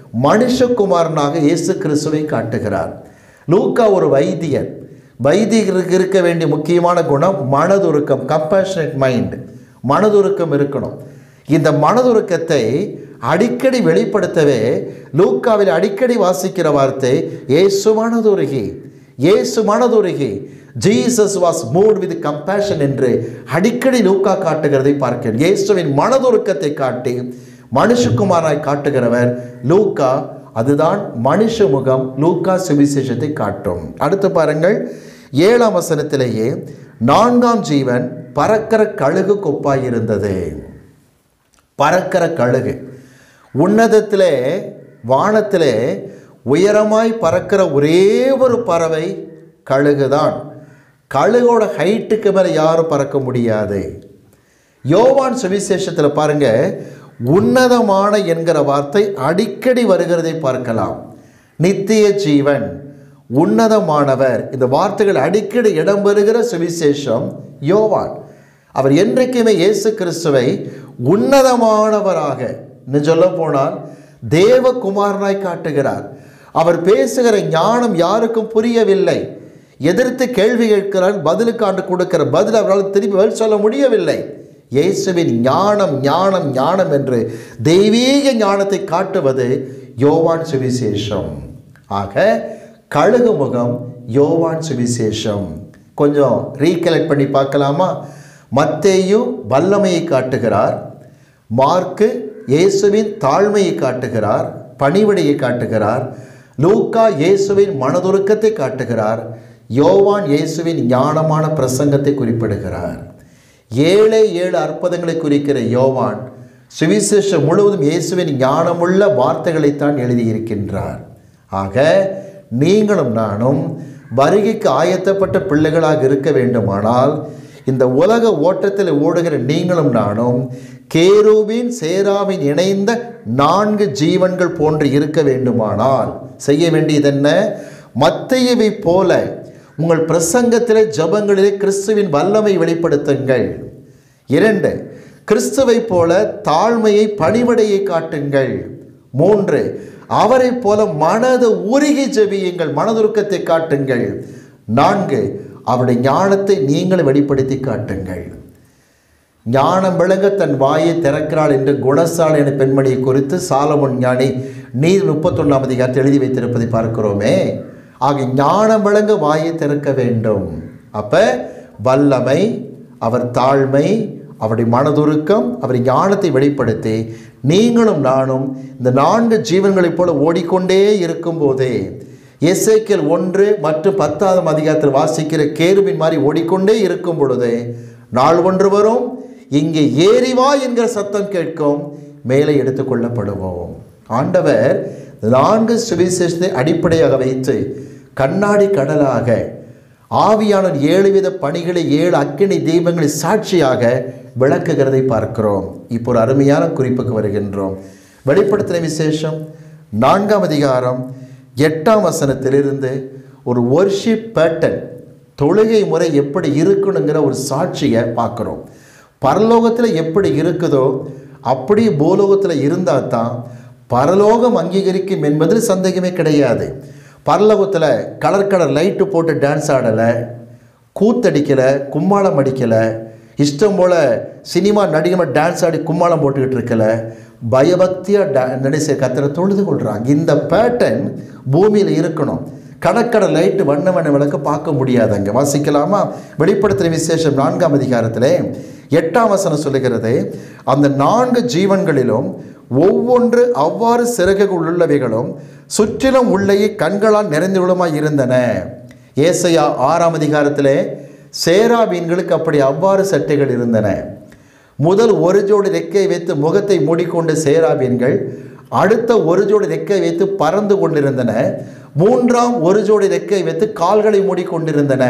Speaker 1: மனுஷகுமாரனாக இயேசு கிறிஸ்துவை காட்டுகிறார் லூக்கா ஒரு வைத்தியர் வைத்தியருக்கு இருக்க வேண்டிய முக்கியமான குணம் மனதுருக்கம் கம்பேஷனட் மைண்ட் மனதுருக்கம் இருக்கணும் இந்த மனதுருக்கத்தை அடிக்கடி வெளிப்படுத்தவே லூக்காவில் அடிக்கடி வாசிக்கிற வார்த்தை இயேசு மனதுருகி இயேசு மனதுருகி Jesus was moved with compassion என்று அடிக்கடி லூக்கா காட்டுகிறதை பார்க்கிறேன் இயேசுவின் மனதுருக்கத்தை காட்டி மனுஷகுமாராய் காட்டுகிறவர் லூக்கா அதுதான் மனுஷ முகம் லூக்கா சுவிசேஷத்தை காட்டும் அடுத்து பாருங்கள் ஏழாம் வசனத்திலேயே நான்காம் ஜீவன் பறக்கிற கழுகு கொப்பாய் இருந்தது பறக்கிற கழுகு உன்னதத்திலே வானத்திலே உயரமாய் பறக்கிற ஒரே ஒரு பறவை கழுகுதான் கழுகோட ஹைட்டுக்கு மேலே யாரும் பறக்க முடியாது யோவான் சுவிசேஷத்தில் பாருங்க உன்னதமான என்கிற வார்த்தை அடிக்கடி வருகிறதை பார்க்கலாம் நித்திய ஜீவன் உன்னதமானவர் இந்த வார்த்தைகள் அடிக்கடி இடம்பெறுகிற சுவிசேஷம் யோவான் அவர் என்றைக்குமே இயேசு கிறிஸ்துவை உன்னதமானவராக இன்னும் சொல்ல போனால் தேவகுமாரனாய் காட்டுகிறார் அவர் பேசுகிற ஞானம் யாருக்கும் புரியவில்லை எதிர்த்து கேள்வி கேட்கிறார் பதிலுக்கு ஆண்டு கொடுக்கிற பதில் அவரால் திருப்பி பதில் சொல்ல முடியவில்லை இயேசுவின் ஞானம் ஞானம் ஞானம் என்று தெய்வீக ஞானத்தை காட்டுவது யோவான் சுவிசேஷம் ஆக கழுகு முகம் யோவான் சுவிசேஷம் கொஞ்சம் ரீகலெக்ட் பண்ணி பார்க்கலாமா மத்தேயு வல்லமையை காட்டுகிறார் மார்க்கு இயேசுவின் தாழ்மையை காட்டுகிறார் பணிவிடையை காட்டுகிறார் லூக்கா இயேசுவின் மனதுருக்கத்தை காட்டுகிறார் யோவான் இயேசுவின் ஞானமான பிரசங்கத்தை குறிப்பிடுகிறார் ஏழே ஏழு அற்புதங்களை குறிக்கிற யோவான் சுவிசேஷம் முழுவதும் இயேசுவின் ஞானமுள்ள வார்த்தைகளைத்தான் எழுதியிருக்கின்றார் ஆக நீங்களும் நானும் வருகைக்கு ஆயத்தப்பட்ட பிள்ளைகளாக இருக்க வேண்டுமானால் இந்த உலக ஓட்டத்தில் ஓடுகிற நீங்களும் நானும் கேருவின் சேராவின் இணைந்த நான்கு ஜீவன்கள் போன்று இருக்க வேண்டுமானால் செய்ய வேண்டியது என்ன மத்தையவை போல உங்கள் பிரசங்கத்திலே ஜபங்களிலே கிறிஸ்துவின் வல்லமை வெளிப்படுத்துங்கள் இரண்டு கிறிஸ்துவை போல தாழ்மையை பணிவடையை காட்டுங்கள் மூன்று அவரைப் போல மனது உருகி ஜெபியுங்கள் மனதுருக்கத்தை காட்டுங்கள் நான்கு அவருடைய ஞானத்தை நீங்கள் வெளிப்படுத்தி காட்டுங்கள் ஞானம் விளங்க தன் வாயை திறக்கிறாள் என்று குணசாலை என பெண்மணியை குறித்து சாலமன் ஞானி நீர் முப்பத்தொன்னாம் அதிகாரத்தில் எழுதி வைத்திருப்பதை பார்க்கிறோமே ஆக ஞானம் விளங்க வாயை திறக்க வேண்டும் அப்ப வல்லமை அவர் தாழ்மை அவருடைய மனதுருக்கம் அவர் ஞானத்தை வெளிப்படுத்தி நீங்களும் நானும் இந்த நான்கு ஜீவன்களைப் போல ஓடிக்கொண்டே இருக்கும்போதே எஸ்ஐக்கியல் ஒன்று மற்றும் பத்தாவது அதிகாரத்தில் வாசிக்கிற கேருவின் மாதிரி ஓடிக்கொண்டே இருக்கும் பொழுது நாள் ஒன்று வரும் இங்கே ஏறி வா என்கிற சத்தம் கேட்கும் மேலே எடுத்துக்கொள்ளப்படுவோம் ஆண்டவர் நான்கு சுவிசேஷத்தை அடிப்படையாக வைத்து கண்ணாடி கடலாக ஆவியானவர் ஏழு வித பணிகளை ஏழு அக்கினி தீபங்களை சாட்சியாக விளக்குகிறதை பார்க்கிறோம் இப்போ ஒரு அருமையான குறிப்புக்கு வருகின்றோம் வெளிப்படுத்தின விசேஷம் நான்காம் அதிகாரம் எட்டாம் வசனத்திலிருந்து ஒரு ஒர்ஷிப் பேட்டன் தொழுகை முறை எப்படி இருக்கணுங்கிற ஒரு சாட்சியை பார்க்குறோம் பரலோகத்தில் எப்படி இருக்குதோ அப்படி பூலோகத்தில் இருந்தால் தான் பரலோகம் அங்கீகரிக்கும் என்பதில் சந்தேகமே கிடையாது பரலோகத்தில் கலர் கலர் லைட்டு போட்டு டான்ஸ் ஆடலை கூத்தடிக்கலை கும்மாளம் அடிக்கலை இஷ்டம் போல் சினிமா நடிகமாக டான்ஸ் ஆடி கும்மாளம் போட்டுக்கிட்டு இருக்கல பயபக்தியாக டா நடிசை கத்திர தொழுது கொள்கிறாங்க இந்த பேட்டர்ன் பூமியில் இருக்கணும் கடற்கடை லைட்டு வண்ண வண்ண விளக்க பார்க்க முடியாது அங்கே வாசிக்கலாமா வெளிப்படுத்துகிற விசேஷம் நான்காம் அதிகாரத்திலே எட்டாம் வசனம் சொல்லுகிறது அந்த நான்கு ஜீவன்களிலும் ஒவ்வொன்று அவ்வாறு சிறகுகள் உள்ளவைகளும் சுற்றிலும் உள்ளே கண்களால் நிறைந்துள்ளமாய் இருந்தன ஏசையா ஆறாம் அதிகாரத்திலே சேராபீன்களுக்கு அப்படி அவ்வாறு சட்டைகள் இருந்தன முதல் ஒரு ஜோடி ரெக்கை வைத்து முகத்தை மூடிக்கொண்ட சேராபீன்கள் அடுத்த ஒரு ஜோடி ரெக்கை வைத்து பறந்து கொண்டிருந்தன மூன்றாம் ஒரு ஜோடி ரெக்கை வைத்து கால்களை மூடிக்கொண்டிருந்தன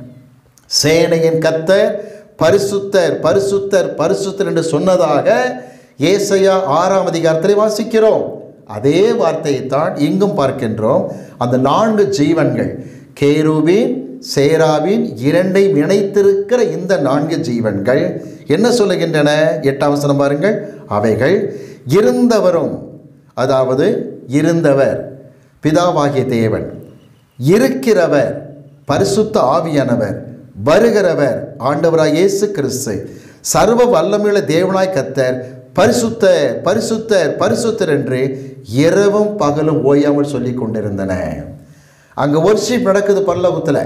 Speaker 1: சேனையின் கத்தர் பரிசுத்தர் பரிசுத்தர் பரிசுத்தர் என்று சொன்னதாக ஏசையா ஆறாம் அதிகாரத்தில் வாசிக்கிறோம் அதே வார்த்தையை தான் இங்கும் பார்க்கின்றோம் அந்த நான்கு ஜீவன்கள் கேருவின் சேராவின் இரண்டையும் இணைத்திருக்கிற இந்த நான்கு ஜீவன்கள் என்ன சொல்லுகின்றன எட்டாம் வசனம் பாருங்கள் அவைகள் இருந்தவரும் அதாவது இருந்தவர் பிதாவாகிய தேவன் இருக்கிறவர் பரிசுத்த ஆவியானவர் வருகிறவர் ஆண்டவராய் இயேசு கிறிஸ்து சர்வ வல்லமையுள்ள தேவனாய் கத்தர் பரிசுத்தர் பரிசுத்தர் பரிசுத்தர் என்று இரவும் பகலும் ஓயாமல் சொல்லிக் கொண்டிருந்தன அங்கே ஒர்ஷிப் நடக்குது பல்லவத்தில்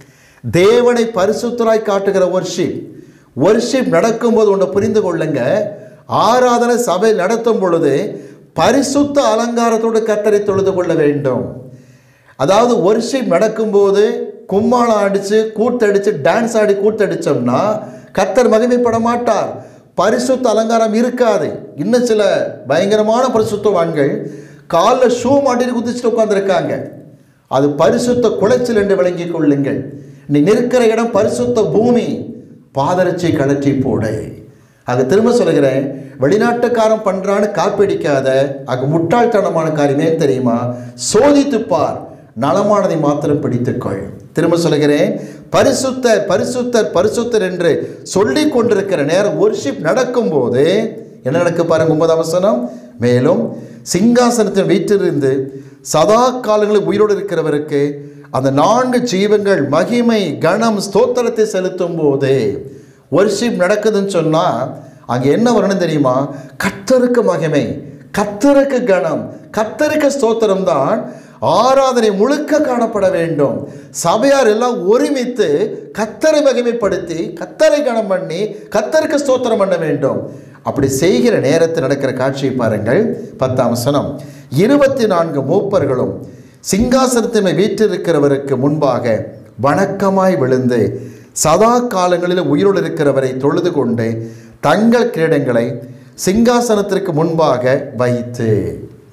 Speaker 1: தேவனை பரிசுத்தராய் காட்டுகிற ஒர்ஷிப் ஒர்ஷிப் நடக்கும்போது ஒன்று புரிந்து கொள்ளுங்க ஆராதனை சபை நடத்தும் பொழுது பரிசுத்த அலங்காரத்தோடு கத்தரை தொழுது கொள்ள வேண்டும் அதாவது ஒர்ஷிப் நடக்கும்போது கும்மாளம் அடித்து கூத்தடிச்சு டான்ஸ் ஆடி கூத்தடிச்சோம்னா கத்தர் மகிமைப்பட மாட்டார் பரிசுத்த அலங்காரம் இருக்காது இன்னும் சில பயங்கரமான பரிசுத்தவான்கள் காலில் ஷூ மாட்டிட்டு குதிச்சுட்டு உட்காந்துருக்காங்க அது பரிசுத்த குலைச்சல் என்று விளங்கிக் கொள்ளுங்கள் நீ நிற்கிற இடம் பரிசுத்த பூமி பாதரட்சை கழற்றி போடு அது திரும்ப சொல்லுகிறேன் வெளிநாட்டுக்காரன் பண்ணுறான்னு காப்பீடிக்காத அது முட்டாள்தனமான காரியமே தெரியுமா சோதித்துப் பார் நலமானதை மாத்திரம் பிடித்துக்கொள் திரும்ப சொல்லுகிறேன் பரிசுத்தர் பரிசுத்தர் பரிசுத்தர் என்று சொல்லிக் கொண்டிருக்கிற நேரம் ஒர்ஷிப் நடக்கும்போது என்ன நடக்கு பாருங்க ஒன்பதாம் வசனம் மேலும் சிங்காசனத்தில் வீற்றிருந்து சதா காலங்களில் உயிரோடு இருக்கிறவருக்கு அந்த நான்கு ஜீவங்கள் மகிமை கணம் ஸ்தோத்திரத்தை செலுத்தும் போது ஒர்ஷிப் நடக்குதுன்னு சொன்னால் அங்கே என்ன வரணும் தெரியுமா கத்தருக்கு மகிமை கத்தருக்கு கணம் கத்தருக்கு ஸ்தோத்திரம் தான் ஆராதனை முழுக்க காணப்பட வேண்டும் சபையார் எல்லாம் ஒருமித்து கத்தரை மகிமைப்படுத்தி கத்தரை கணம் பண்ணி கத்தருக்கு ஸ்தோத்திரம் பண்ண வேண்டும் அப்படி செய்கிற நேரத்தில் நடக்கிற காட்சியை பாருங்கள் பத்தாம் சனம் இருபத்தி நான்கு மூப்பர்களும் சிங்காசனத்தின் மேல் வீற்றிருக்கிறவருக்கு முன்பாக வணக்கமாய் விழுந்து சதா காலங்களில் உயிரோடு இருக்கிறவரை தொழுது கொண்டு தங்கள் கிரீடங்களை சிங்காசனத்திற்கு முன்பாக வைத்து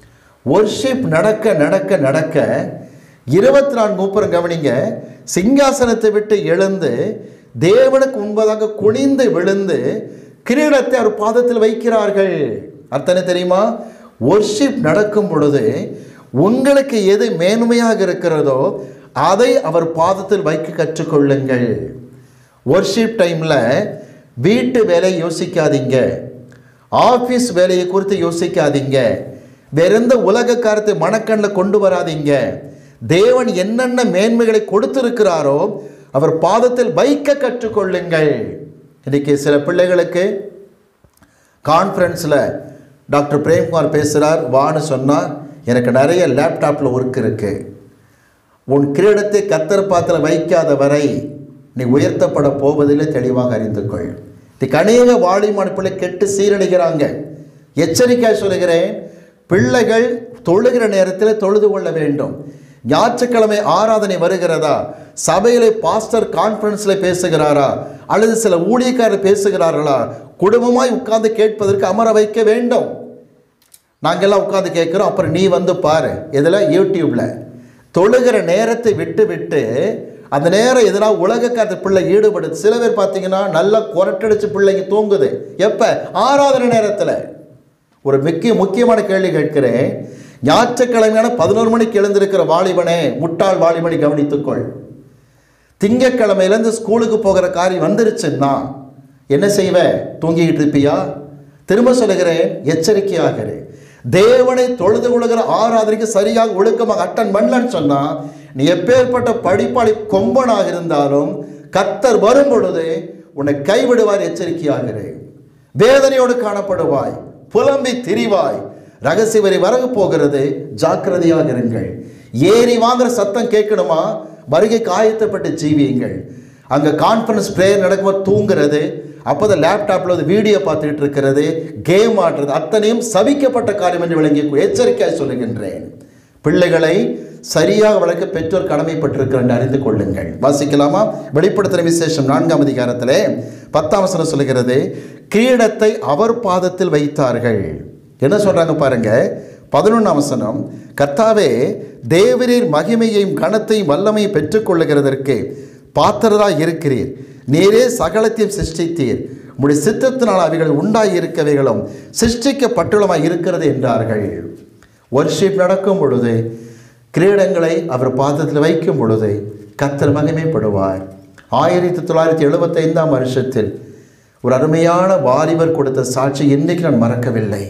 Speaker 1: ஒர்ஷிப் நடக்க நடக்க நடக்க இருபத்தி நான்கு மூப்பரும் கவனிங்க சிங்காசனத்தை விட்டு எழுந்து தேவனுக்கு முன்பதாக குனிந்து விழுந்து கிரீடத்தை அவர் பாதத்தில் வைக்கிறார்கள் அர்த்தம் என்ன தெரியுமா ஒர்ஷிப் நடக்கும் பொழுது உங்களுக்கு எது மேன்மையாக இருக்கிறதோ அதை அவர் பாதத்தில் வைக்க கற்றுக்கொள்ளுங்கள் ஒர்ஷிப் டைமில் வீட்டு வேலையை யோசிக்காதீங்க ஆஃபீஸ் வேலையை குறித்து யோசிக்காதீங்க வேற எந்த உலக காரத்தை மனக்கண்ணில் கொண்டு வராதீங்க தேவன் என்னென்ன மேன்மைகளை கொடுத்திருக்கிறாரோ அவர் பாதத்தில் வைக்க கற்றுக்கொள்ளுங்கள் இன்னைக்கு சில பிள்ளைகளுக்கு கான்ஃபரன்ஸில் டாக்டர் பிரேம்குமார் பேசுகிறார் வான்னு சொன்னால் எனக்கு நிறைய லேப்டாப்பில் ஒர்க் இருக்குது உன் கிரீடத்தை கத்தர் பாத்தில் வைக்காத வரை நீ உயர்த்தப்பட போவதில்லை தெளிவாக அறிந்து கொள் இன்னைக்கு அநேக வாலிமான பிள்ளை கெட்டு சீரழிகிறாங்க எச்சரிக்கையாக சொல்கிறேன் பிள்ளைகள் தொழுகிற நேரத்தில் தொழுது கொள்ள வேண்டும் ஞாயிற்றுக்கிழமை ஆராதனை வருகிறதா சபையிலே பாஸ்டர் கான்ஃபரன்ஸில் பேசுகிறாரா அல்லது சில ஊழியக்காரர் பேசுகிறார்களா குடும்பமாய் உட்கார்ந்து கேட்பதற்கு அமர வைக்க வேண்டும் நாங்கெல்லாம் உட்காந்து கேட்குறோம் அப்புறம் நீ வந்து பாரு இதில் யூடியூப்பில் தொழுகிற நேரத்தை விட்டு விட்டு அந்த நேரம் எதனா உலகக்காரத்து பிள்ளை ஈடுபடுது சில பேர் பார்த்தீங்கன்னா நல்லா குரட்டடிச்சு பிள்ளைங்க தூங்குது எப்போ ஆராதனை நேரத்தில் ஒரு முக்கிய முக்கியமான கேள்வி கேட்கிறேன் ஞாயிற்றுக்கிழமையான பதினோரு மணிக்கு எழுந்திருக்கிற வாலிபனே முட்டாள் வாலிபனை கவனித்துக்கொள் திங்கக்கிழமையிலேருந்து ஸ்கூலுக்கு போகிற காரியம் வந்துருச்சுன்னா என்ன செய்வ தூங்கிக்கிட்டு இருப்பியா திரும்ப சொல்லுகிறேன் எச்சரிக்கையாகிறேன் தேவனை தொழுது கொள்கிற ஆராதனைக்கு சரியாக ஒழுக்கமாக அட்டன் பண்ணலன்னு சொன்னா நீ எப்பேற்பட்ட படிப்பாளி கொம்பனாக இருந்தாலும் கத்தர் வரும் பொழுது உன்னை கைவிடுவார் எச்சரிக்கையாகிறேன் வேதனையோடு காணப்படுவாய் புலம்பி திரிவாய் ரகசிய வரி வரகு போகிறது ஜாக்கிரதையாக இருங்கள் ஏறி வாங்குற சத்தம் கேட்கணுமா வருகைக்கு ஆயத்தப்பட்டு ஜீவியுங்கள் அங்கே கான்ஃபரன்ஸ் ப்ரேயர் நடக்கும்போது தூங்குறது அப்போ தான் லேப்டாப்பில் வந்து வீடியோ பார்த்துக்கிட்டு இருக்கிறது கேம் ஆடுறது அத்தனையும் சபிக்கப்பட்ட காரியம் என்று விளங்கி எச்சரிக்கையாக சொல்லுகின்றேன் பிள்ளைகளை சரியாக வளர்க்க பெற்றோர் கடமைப்பட்டிருக்கிறார் என்று அறிந்து கொள்ளுங்கள் வாசிக்கலாமா வெளிப்படுத்துகிற விசேஷம் நான்காம் அதிகாரத்திலே பத்தாம் வசனம் சொல்லுகிறது கிரீடத்தை அவர் பாதத்தில் வைத்தார்கள் என்ன சொல்றாங்க பாருங்க பதினொன்றாம் வசனம் கர்த்தாவே தேவரீர் மகிமையையும் கனத்தையும் வல்லமையும் பெற்றுக்கொள்ளுகிறதற்கு பாத்திரராய் இருக்கிறீர் நீரே சகலத்தையும் சிருஷ்டித்தீர் உம்முடைய சித்தத்தினால் அவைகள் உண்டாகி இருக்கவைகளும் சிருஷ்டிக்கப்பட்டுள்ளமாய் இருக்கிறது என்றார்கள் ஒர்ஷிப் நடக்கும் பொழுது கிரீடங்களை அவர் பாதத்தில் வைக்கும் பொழுது கத்தர் மகிமைப்படுவார் ஆயிரத்தி தொள்ளாயிரத்தி எழுபத்தைந்தாம் வருஷத்தில் ஒரு அருமையான வாலிபர் கொடுத்த சாட்சி இன்னைக்கு நான் மறக்கவில்லை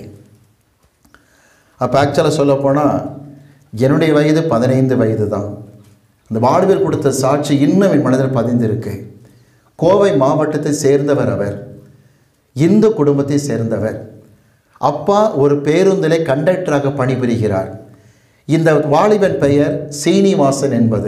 Speaker 1: அப்போ ஆக்சுவலாக சொல்லப்போனால் என்னுடைய வயது பதினைந்து வயது தான் அந்த வாலிபர் கொடுத்த சாட்சி இன்னும் என் மனதில் பதிந்திருக்கு கோவை மாவட்டத்தை சேர்ந்தவர் அவர் இந்து குடும்பத்தை சேர்ந்தவர் அப்பா ஒரு பேருந்திலே கண்டக்டராக பணிபுரிகிறார் இந்த வாலிபன் பெயர் சீனிவாசன் என்பது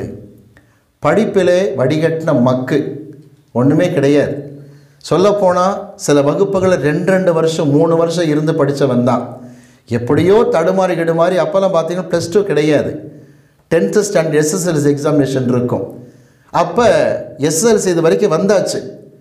Speaker 1: படிப்பிலே வடிகட்டின மக்கு ஒன்றுமே கிடையாது சொல்லப்போனால் சில வகுப்புகளில் ரெண்டு ரெண்டு வருஷம் மூணு வருஷம் இருந்து படித்தவன் தான் எப்படியோ தடுமாறி கிடுமாறி அப்போல்லாம் பார்த்தீங்கன்னா ப்ளஸ் டூ கிடையாது டென்த்து ஸ்டாண்டர்ட் எஸ்எஸ்எல்சி எக்ஸாமினேஷன் இருக்கும் அப்போ எஸ்எஸ்எல்சி இது வரைக்கும் வந்தாச்சு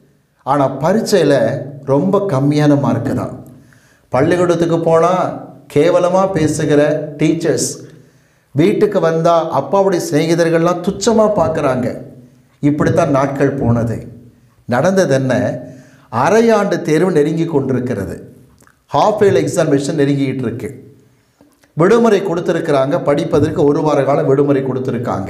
Speaker 1: ஆனால் பரீட்சையில் ரொம்ப கம்மியான மார்க்கு தான் பள்ளிக்கூடத்துக்கு போனால் கேவலமாக பேசுகிற டீச்சர்ஸ் வீட்டுக்கு வந்தால் அப்பாவுடைய சிநேகிதர்கள்லாம் துச்சமாக பார்க்குறாங்க இப்படித்தான் நாட்கள் போனது நடந்தது என்ன அரையாண்டு தேர்வு நெருங்கி கொண்டிருக்கிறது ஹாஃப் இயர் எக்ஸாமினேஷன் நெருங்கிட்டு இருக்கு விடுமுறை கொடுத்துருக்குறாங்க படிப்பதற்கு ஒரு வார காலம் விடுமுறை கொடுத்துருக்காங்க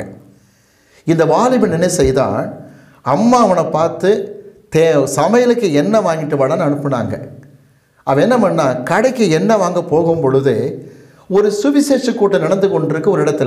Speaker 1: இந்த வாலிபன் என்ன செய்தான் அம்மா அவனை பார்த்து தே சமையலுக்கு எண்ணெய் வாங்கிட்டு வாடான்னு அனுப்புனாங்க அவன் என்ன பண்ணா கடைக்கு எண்ணெய் வாங்க போகும் பொழுது ஒரு சுவிசேஷ கூட்டம் நடந்து கொண்டிருக்கு ஒரு இடத்துல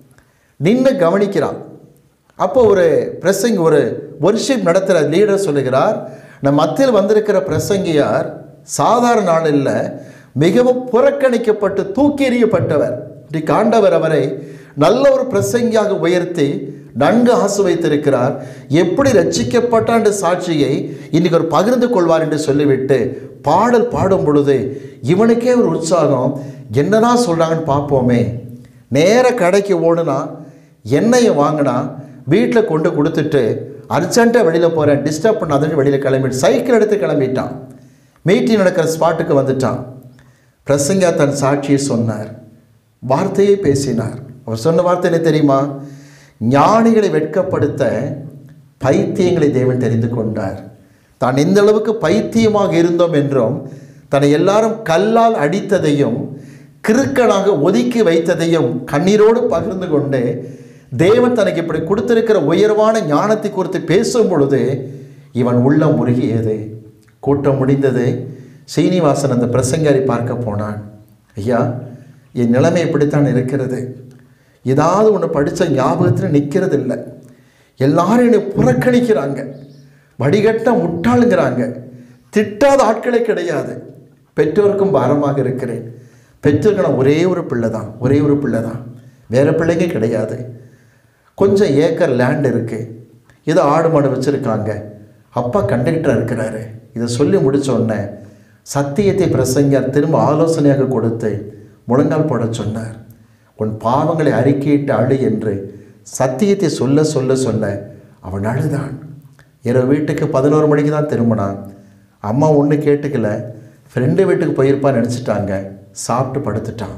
Speaker 1: நின்று கவனிக்கிறான் அப்போ ஒரு பிரசங்கி ஒரு ஒர்ஷிப் நடத்துகிற லீடர் சொல்லுகிறார் நம் மத்தியில் வந்திருக்கிற பிரசங்கியார் சாதாரண ஆள் இல்லை மிகவும் புறக்கணிக்கப்பட்டு தூக்கி எறியப்பட்டவர் இப்படி காண்டவர் அவரை நல்ல ஒரு பிரசங்கியாக உயர்த்தி நன்கு ஆசு வைத்திருக்கிறார் எப்படி ரட்சிக்கப்பட்டான் என்ற சாட்சியை இன்னைக்கு ஒரு பகிர்ந்து கொள்வார் என்று சொல்லிவிட்டு பாடல் பாடும் பொழுது இவனுக்கே ஒரு உற்சாகம் என்னதான் சொல்கிறாங்கன்னு பார்ப்போமே நேர கடைக்கு ஓடுனா எண்ணெயை வாங்கினா வீட்டில் கொண்டு கொடுத்துட்டு அர்ஜென்ட்டாக வெளியில் போகிறேன் டிஸ்டர்ப் பண்ணாதுன்னு வெளியில் கிளம்பிட்டு சைக்கிள் எடுத்து கிளம்பிட்டான் மீட்டிங் நடக்கிற ஸ்பாட்டுக்கு வந்துட்டான் பிரசங்கா தன் சாட்சியை சொன்னார் வார்த்தையை பேசினார் அவர் சொன்ன வார்த்தை என்ன தெரியுமா ஞானிகளை வெட்கப்படுத்த பைத்தியங்களை தேவன் தெரிந்து கொண்டார் தான் எந்த அளவுக்கு பைத்தியமாக இருந்தோம் என்றும் தன்னை எல்லாரும் கல்லால் அடித்ததையும் கிறுக்கனாக ஒதுக்கி வைத்ததையும் கண்ணீரோடு பகிர்ந்து கொண்டு தேவன் தனக்கு இப்படி கொடுத்திருக்கிற உயர்வான ஞானத்தை குறித்து பேசும் பொழுது இவன் உள்ளம் முருகியது கூட்டம் முடிந்தது சீனிவாசன் அந்த பிரசங்கரை பார்க்க போனான் ஐயா என் நிலைமை இப்படித்தான் இருக்கிறது ஏதாவது ஒன்று படித்த ஞாபகத்தில் நிற்கிறது இல்லை எல்லாரும் என்னை புறக்கணிக்கிறாங்க வடிகட்ட முட்டாளுங்கிறாங்க திட்டாத ஆட்களே கிடையாது பெற்றோருக்கும் பாரமாக இருக்கிறேன் பெற்றோருக்கு நான் ஒரே ஒரு பிள்ளை தான் ஒரே ஒரு பிள்ளை தான் வேறு பிள்ளைங்க கிடையாது கொஞ்சம் ஏக்கர் லேண்ட் இருக்குது ஏதோ ஆடு மாடு வச்சுருக்காங்க அப்பா கண்டக்டராக இருக்கிறாரு இதை சொல்லி முடிச்ச உடனே சத்தியத்தை பிரசங்கர் திரும்ப ஆலோசனையாக கொடுத்து முழங்கால் போட சொன்னார் உன் பாவங்களை அறிக்கையிட்டு அழு என்று சத்தியத்தை சொல்ல சொல்ல சொல்ல அவன் அழுதான் இரவு வீட்டுக்கு பதினோரு மணிக்கு தான் திரும்பினான் அம்மா ஒன்று கேட்டுக்கல ஃப்ரெண்டு வீட்டுக்கு போயிருப்பான்னு நினச்சிட்டாங்க சாப்பிட்டு படுத்துட்டான்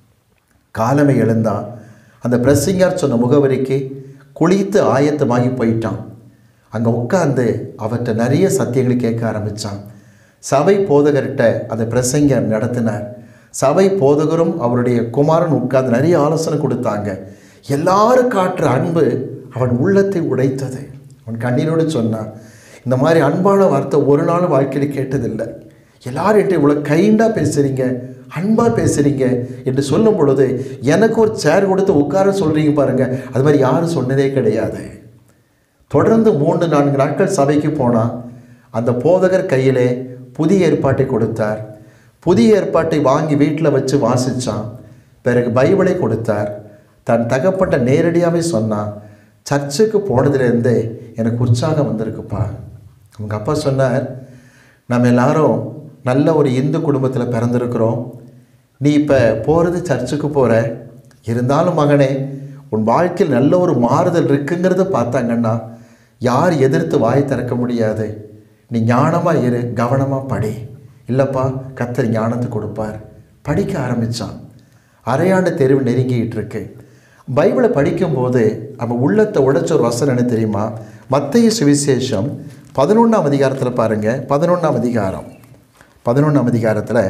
Speaker 1: காலமே எழுந்தான் அந்த பிரசிங்கார் சொன்ன முகவரிக்கு குளித்து ஆயத்தமாகி போயிட்டான் அங்கே உட்காந்து அவர்கிட்ட நிறைய சத்தியங்களை கேட்க ஆரம்பித்தான் சபை போதகர்கிட்ட அந்த பிரசங்கர் நடத்தினார் சபை போதகரும் அவருடைய குமாரன் உட்கார்ந்து நிறைய ஆலோசனை கொடுத்தாங்க எல்லாரும் காட்டுற அன்பு அவன் உள்ளத்தை உடைத்தது அவன் கண்ணீரோடு சொன்னான் இந்த மாதிரி அன்பான வார்த்தை ஒரு நாள் வாழ்க்கையில் கேட்டதில்லை எல்லாரும் என்கிட்ட இவ்வளோ கைண்டாக பேசுகிறீங்க அன்பாக பேசுகிறீங்க என்று சொல்லும் பொழுது எனக்கு ஒரு சேர் கொடுத்து உட்கார சொல்கிறீங்க பாருங்கள் அது மாதிரி யாரும் சொன்னதே கிடையாது தொடர்ந்து மூன்று நான்கு நாட்கள் சபைக்கு போனால் அந்த போதகர் கையிலே புதிய ஏற்பாட்டை கொடுத்தார் புதிய ஏற்பாட்டை வாங்கி வீட்டில் வச்சு வாசித்தான் பிறகு பைபிளை கொடுத்தார் தன் தகப்பட்ட நேரடியாகவே சொன்னான் சர்ச்சுக்கு போனதுலேருந்தே எனக்கு உற்சாகம் வந்திருக்குப்பா அவங்க அப்பா சொன்னார் நம்ம எல்லாரும் நல்ல ஒரு இந்து குடும்பத்தில் பிறந்திருக்கிறோம் நீ இப்போ போகிறது சர்ச்சுக்கு போகிற இருந்தாலும் மகனே உன் வாழ்க்கையில் நல்ல ஒரு மாறுதல் இருக்குங்கிறத பார்த்தாங்கன்னா யார் எதிர்த்து வாய் திறக்க முடியாது நீ ஞானமாக இரு கவனமாக படி இல்லைப்பா கத்தர் ஞானத்தை கொடுப்பார் படிக்க ஆரம்பித்தான் அரையாண்டு தெருவு நெருங்கிட்டு இருக்கு பைபிளை படிக்கும்போது அவன் உள்ளத்தை உடைச்ச ஒரு வசனம் என்ன தெரியுமா மத்திய சுவிசேஷம் பதினொன்றாம் அதிகாரத்தில் பாருங்கள் பதினொன்றாம் அதிகாரம் பதினொன்றாம் அதிகாரத்தில்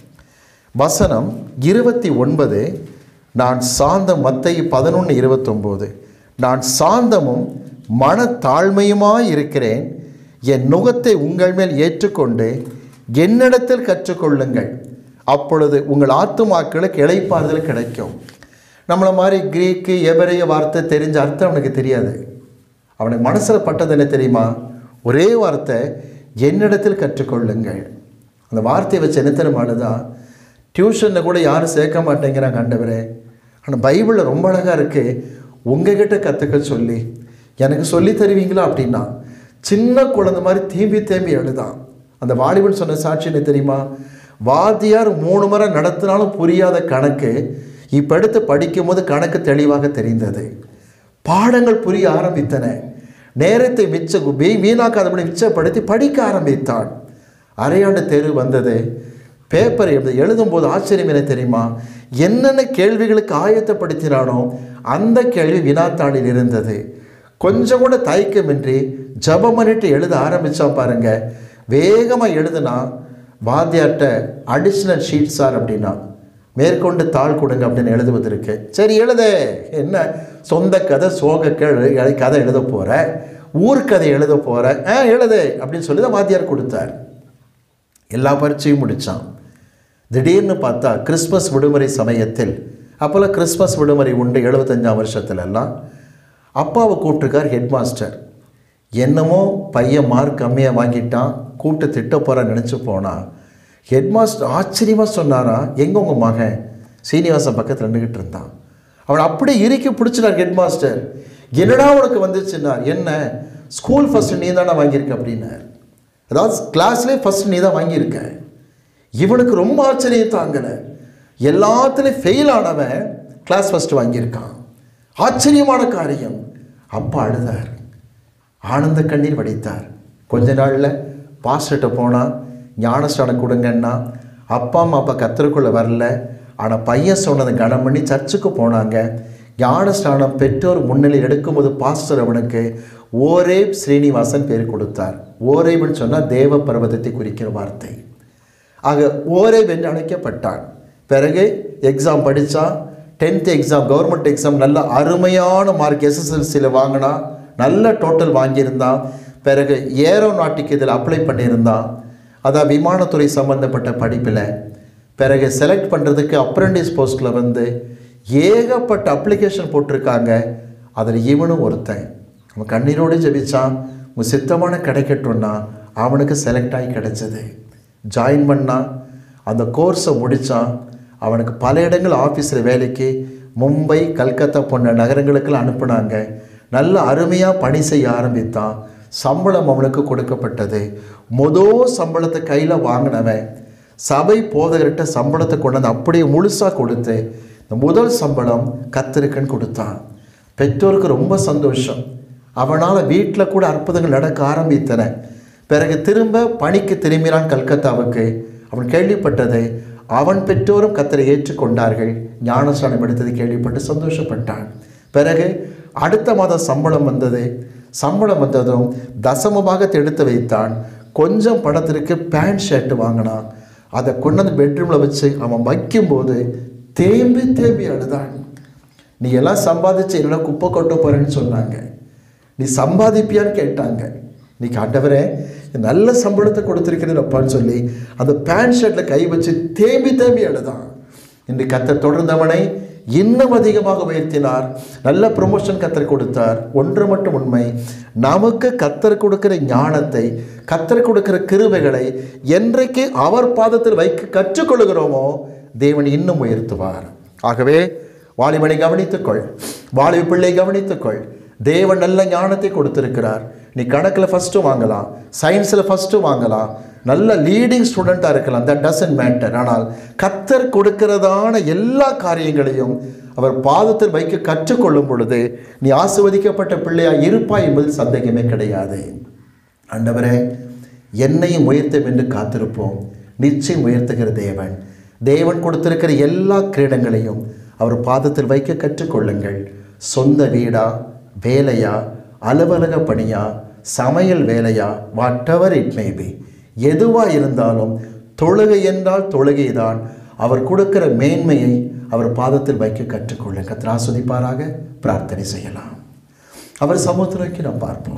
Speaker 1: வசனம் இருபத்தி ஒன்பது நான் சாந்தம் மத்திய பதினொன்று இருபத்தொம்போது நான் சாந்தமும் மனத்தாழ்மையுமாய் இருக்கிறேன் என் நுகத்தை உங்கள் மேல் ஏற்றுக்கொண்டு என்னிடத்தில் கற்றுக்கொள்ளுங்கள் அப்பொழுது உங்கள் ஆத்துமாக்களுக்கு இளைப்பாறுதல் கிடைக்கும் நம்மளை மாதிரி கிரீக்கு எபிரைய வார்த்தை தெரிஞ்ச அர்த்தம் அவனுக்கு தெரியாது அவனுக்கு மனசில் பட்டது என்ன தெரியுமா ஒரே வார்த்தை என்னிடத்தில் கற்றுக்கொள்ளுங்கள் அந்த வார்த்தையை வச்சு என்ன தெரியுமானதான் டியூஷனில் கூட யாரும் சேர்க்க மாட்டேங்கிறாங்க ஆண்டவரே ஆனால் பைபிளில் ரொம்ப அழகாக இருக்குது உங்ககிட்ட கற்றுக்க சொல்லி எனக்கு சொல்லி தருவீங்களா அப்படின்னா சின்ன குழந்தை மாதிரி தேம்பி தேம்பி எழுதான் அந்த வாலிபன் சொன்ன சாட்சி என்ன தெரியுமா வாத்தியார் மூணு முறை நடத்தினாலும் புரியாத கணக்கு இப்போ எடுத்து படிக்கும்போது கணக்கு தெளிவாக தெரிந்தது பாடங்கள் புரிய ஆரம்பித்தன நேரத்தை மிச்ச வீ- வீணாக்காதபடி மிச்சப்படுத்தி படிக்க ஆரம்பித்தான் அரையாண்டு தெரு வந்தது பேப்பர் எழுத எழுதும்போது ஆச்சரியம் என்ன தெரியுமா என்னென்ன கேள்விகளுக்கு ஆயத்தப்படுத்தினானோ அந்த கேள்வி வினாத்தாளில் இருந்தது கொஞ்சம் கூட தயக்கமின்றி ஜபம் பண்ணிட்டு எழுத ஆரம்பித்தான் பாருங்க வேகமாக எழுதுனா வாத்தியார்ட்ட அடிஷ்னல் ஷீட் சார் அப்படின்னா மேற்கொண்டு தாள் கொடுங்க அப்படின்னு எழுதுவதற்கு சரி எழுது என்ன சொந்த கதை சோக கே- கதை எழுத போகிற ஊர்க்கதை எழுத போகிற ஆ எழுது அப்படின்னு சொல்லி தான் வாத்தியார் கொடுத்தார் எல்லா பரீட்சையும் முடித்தான் திடீர்னு பார்த்தா கிறிஸ்மஸ் விடுமுறை சமயத்தில் அப்போல்லாம் கிறிஸ்மஸ் விடுமுறை உண்டு எழுபத்தஞ்சாம் வருஷத்துல எல்லாம் அப்பாவை கூப்பிட்டுருக்கார் ஹெட் மாஸ்டர் என்னமோ பையன் மார்க் கம்மியாக வாங்கிட்டான் கூப்பிட்டு திட்ட போகிறான்னு நினச்சி போனா ஹெட் மாஸ்டர் ஆச்சரியமாக சொன்னாரா எங்கே உங்கள் மகன் சீனிவாசன் பக்கத்தில் நின்றுக்கிட்டு இருந்தான் அவன் அப்படியே இறுக்கி பிடிச்சினார் ஹெட் மாஸ்டர் என்னடா உனக்கு வந்துச்சுன்னார் என்ன ஸ்கூல் ஃபஸ்ட்டு நீ தானே வாங்கியிருக்க அப்படின்னார் அதாவது கிளாஸ்லேயே ஃபஸ்ட் நீ தான் வாங்கியிருக்க இவனுக்கு ரொம்ப ஆச்சரியம் தாங்கலை எல்லாத்துலேயும் ஃபெயில் ஆனவன் கிளாஸ் ஃபஸ்ட்டு வாங்கியிருக்கான் ஆச்சரியமான காரியம் அப்பா அழுதார் ஆனந்த கண்ணீர் வடித்தார் கொஞ்ச நாளில் பாஸ்டர்கிட்ட போனால் ஞானஸ்தானம் கொடுங்கன்னா அப்பா அம்மா அப்பா கத்தருக்குள்ளே வரல ஆனால் பையன் சொன்னதை கனம் பண்ணி சர்ச்சுக்கு போனாங்க ஞான ஸ்நானம் பெற்றோர் முன்னிலையில் எடுக்கும்போது பாஸ்டர் அவனுக்கு ஓரேப் ஸ்ரீனிவாசன் பேர் கொடுத்தார் ஓரேப்னு சொன்னால் தேவ பர்வதத்தை குறிக்கிற வார்த்தை ஆக ஓரேப் என்று அழைக்கப்பட்டான் பிறகு எக்ஸாம் படித்தான் டென்த் எக்ஸாம் கவர்மெண்ட் எக்ஸாம் நல்ல அருமையான மார்க் எஸ்எஸ்எல்சியில் வாங்கினா நல்ல டோட்டல் வாங்கியிருந்தான் பிறகு ஏரோநாட்டிக் இதில் அப்ளை பண்ணியிருந்தான் அதான் விமானத்துறை சம்பந்தப்பட்ட படிப்பில் பிறகு செலக்ட் பண்ணுறதுக்கு அப்ரெண்டிஸ் போஸ்ட்டில் வந்து ஏகப்பட்ட அப்ளிகேஷன் போட்டிருக்காங்க அதில் இவனும் ஒருத்தன் அவன் கண்ணீரோடு ஜெபிச்சான் உன் சித்தமான கிடைக்கட்டும்னா அவனுக்கு செலக்ட் ஆகி கிடைச்சது ஜாயின் பண்ணான் அந்த கோர்ஸை முடித்தான் அவனுக்கு பல இடங்கள் ஆஃபீஸில் வேலைக்கு மும்பை கல்கத்தா போன்ற நகரங்களுக்கெல்லாம் அனுப்புனாங்க நல்ல அருமையாக பணி செய்ய ஆரம்பித்தான் சம்பளம் அவனுக்கு கொடுக்கப்பட்டது மொதல் சம்பளத்தை கையில் வாங்கினவன் சபை போதகர்கிட்ட சம்பளத்தை கொண்டு வந்து அப்படியே முழுசாக கொடுத்து இந்த முதல் சம்பளம் கத்திருக்குன்னு கொடுத்தான் பெற்றோருக்கு ரொம்ப சந்தோஷம் அவனால் வீட்டில் கூட அற்புதங்கள் நடக்க ஆரம்பித்தன பிறகு திரும்ப பணிக்கு திரும்பினான் கல்கத்தாவுக்கு அவன் கேள்விப்பட்டது அவன் பெற்றோரும் கத்தரை ஏற்றுக்கொண்டார்கள் ஞானஸ்தானம் எடுத்தது கேள்விப்பட்டு சந்தோஷப்பட்டான் பிறகு அடுத்த மாதம் சம்பளம் வந்தது சம்பளம் வந்ததும் தசம பாகத்தை எடுத்து வைத்தான் கொஞ்சம் பணத்திற்கு பேண்ட் ஷர்ட் வாங்கினான் அதை கொண்டு வந்து பெட்ரூமில் வச்சு அவன் வைக்கும்போது தேம்பி தேம்பி அழுதான் நீ எல்லாம் சம்பாதிச்சு என்னடா குப்பை கொட்ட போறேன்னு சொன்னாங்க நீ சம்பாதிப்பியான்னு கேட்டாங்க நீ ஆண்டவரே நல்ல சம்பளத்தை கொடுத்துருக்கிறேன் அப்பான்னு சொல்லி அந்த பேண்ட் ஷர்ட்டில் கை வச்சு தேம்பி தேம்பி அழுதான் இன்று கத்தர் தொடர்ந்தவனை இன்னும் அதிகமாக உயர்த்தினார் நல்ல ப்ரொமோஷன் கத்தர் கொடுத்தார் ஒன்று மட்டும் உண்மை நமக்கு கத்தர் கொடுக்கிற ஞானத்தை கத்தர் கொடுக்கிற கிருபைகளை என்றைக்கு அவர் பாதத்தில் வைக்க கற்றுக்கொள்கிறோமோ தேவன் இன்னும் உயர்த்துவார் ஆகவே வாலிபனை கவனித்துக்கொள் வாலிப பிள்ளை கவனித்துக்கொள் தேவன் நல்ல ஞானத்தை கொடுத்திருக்கிறார் நீ கணக்கில் ஃபஸ்ட்டு வாங்கலாம் சயின்ஸில் ஃபஸ்ட்டு வாங்கலாம் நல்ல லீடிங் ஸ்டூடெண்ட்டாக இருக்கலாம் தட் டசன்ட் மேட்டர் ஆனால் கத்தர் கொடுக்கிறதான எல்லா காரியங்களையும் அவர் பாதத்தில் வைக்க கற்றுக்கொள்ளும் பொழுது நீ ஆசிர்வதிக்கப்பட்ட பிள்ளையாக இருப்பாய் என்பதில் சந்தேகமே கிடையாது ஆண்டவரே என்னையும் உயர்த்தும் என்று காத்திருப்போம் நிச்சயம் உயர்த்துகிற தேவன் தேவன் கொடுத்திருக்கிற எல்லா கிரீடங்களையும் அவர் பாதத்தில் வைக்க கற்றுக்கொள்ளுங்கள் சொந்த வீடா வேலையா அலுவலக பணியா சமையல் வேலையா whatever it may be எதுவாக இருந்தாலும் தொழுகை என்றால் தொழுகைதான் அவர் கொடுக்கிற மேன்மையை அவர் பாதத்தில் வைக்க கற்றுக்கொள்ள கத்திர ஆஸ்வதிப்பாராக பிரார்த்தனை செய்யலாம் அவர் சமுத்திரக்கு நாம் பார்ப்போம்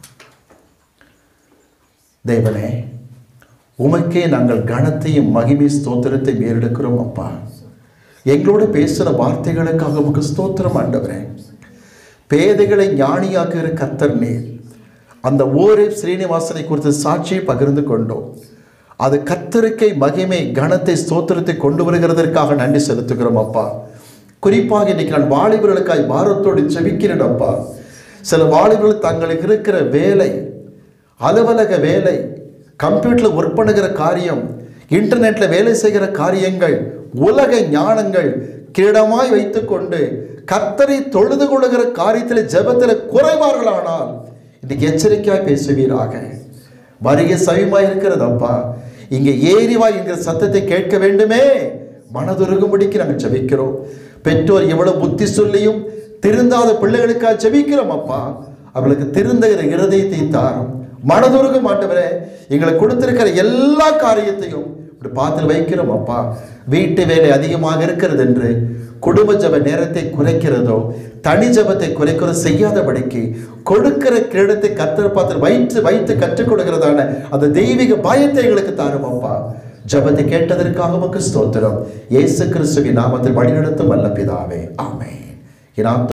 Speaker 1: தேவனே உமக்கே நாங்கள் கனத்தையும் மகிமை ஸ்தோத்திரத்தை ஏறெடுக்கிறோம் அப்பா எங்களோட பேசுகிற வார்த்தைகளுக்காக உமக்கு ஸ்தோத்திரம் ஆண்டவரே பேதைகளை ஞானியாக்குகிற கத்தர் நீர் அந்த ஓரே ஸ்ரீனிவாசனை குறித்து சாட்சியை பகிர்ந்து கொண்டோம் அது கத்தருக்கை மகிமை கனத்தை ஸ்தோத்திரத்தை கொண்டு வருகிறதற்காக நன்றி செலுத்துகிறோம் அப்பா குறிப்பாக இன்னைக்கு நான் வாலிபர்களுக்காய் பாரத்தோடு செபிக்கிறேன் அப்பா சில வாலிபர்கள் தங்களுக்கு இருக்கிற வேலை அலுவலக வேலை கம்ப்யூட்டரில் ஒர்க் பண்ணுகிற காரியம் இன்டர்நெட்டில் வேலை செய்கிற காரியங்கள் உலக ஞானங்கள் கிரீடமாய் வைத்துக்கொண்டு கத்தரை தொழுது கொள்ளுகிற காரியத்தில் ஜெபத்தில் குறைவார்களானால் இன்னைக்கு எச்சரிக்கையாய் பேசுவீராக வருகை சவிமாய் இருக்கிறது அப்பா இங்கே ஏறிவா என்கிற சத்தத்தை கேட்க வேண்டுமே மனதுருகும்படிக்கு நாங்கள் ஜெபிக்கிறோம் பெற்றோர் எவ்வளவு புத்தி சொல்லியும் திருந்தாத பிள்ளைகளுக்காக ஜெபிக்கிறோம் அப்பா அவர்களுக்கு திருந்துகிற இருதயத்தை தாரும் மனதுருக மாட்டவரே எங்களுக்கு கொடுத்திருக்கிற எல்லா காரியத்தையும் இப்படி பாத்தில் வைக்கிறோம் அப்பா வீட்டு வேலை அதிகமாக இருக்கிறது என்று குடும்ப ஜப நேரத்தை குறைக்கிறதோ தனி ஜபத்தை குறைக்கிறதோ செய்யாதபடிக்கு கொடுக்கிற கிரீடத்தை கத்தர் பாத்திர வைத்து வைத்து கற்றுக் கொடுக்கிறதான அந்த தெய்வீக பயத்தை எங்களுக்கு தாரும் அப்பா ஜபத்தை கேட்டதற்காக உமக்கு ஸ்தோத்திரம் இயேசு கிறிஸ்துவின் நாமத்தில் வழிநடத்தும் வல்ல பிதாவே ஆமென் என் ஆத்துமா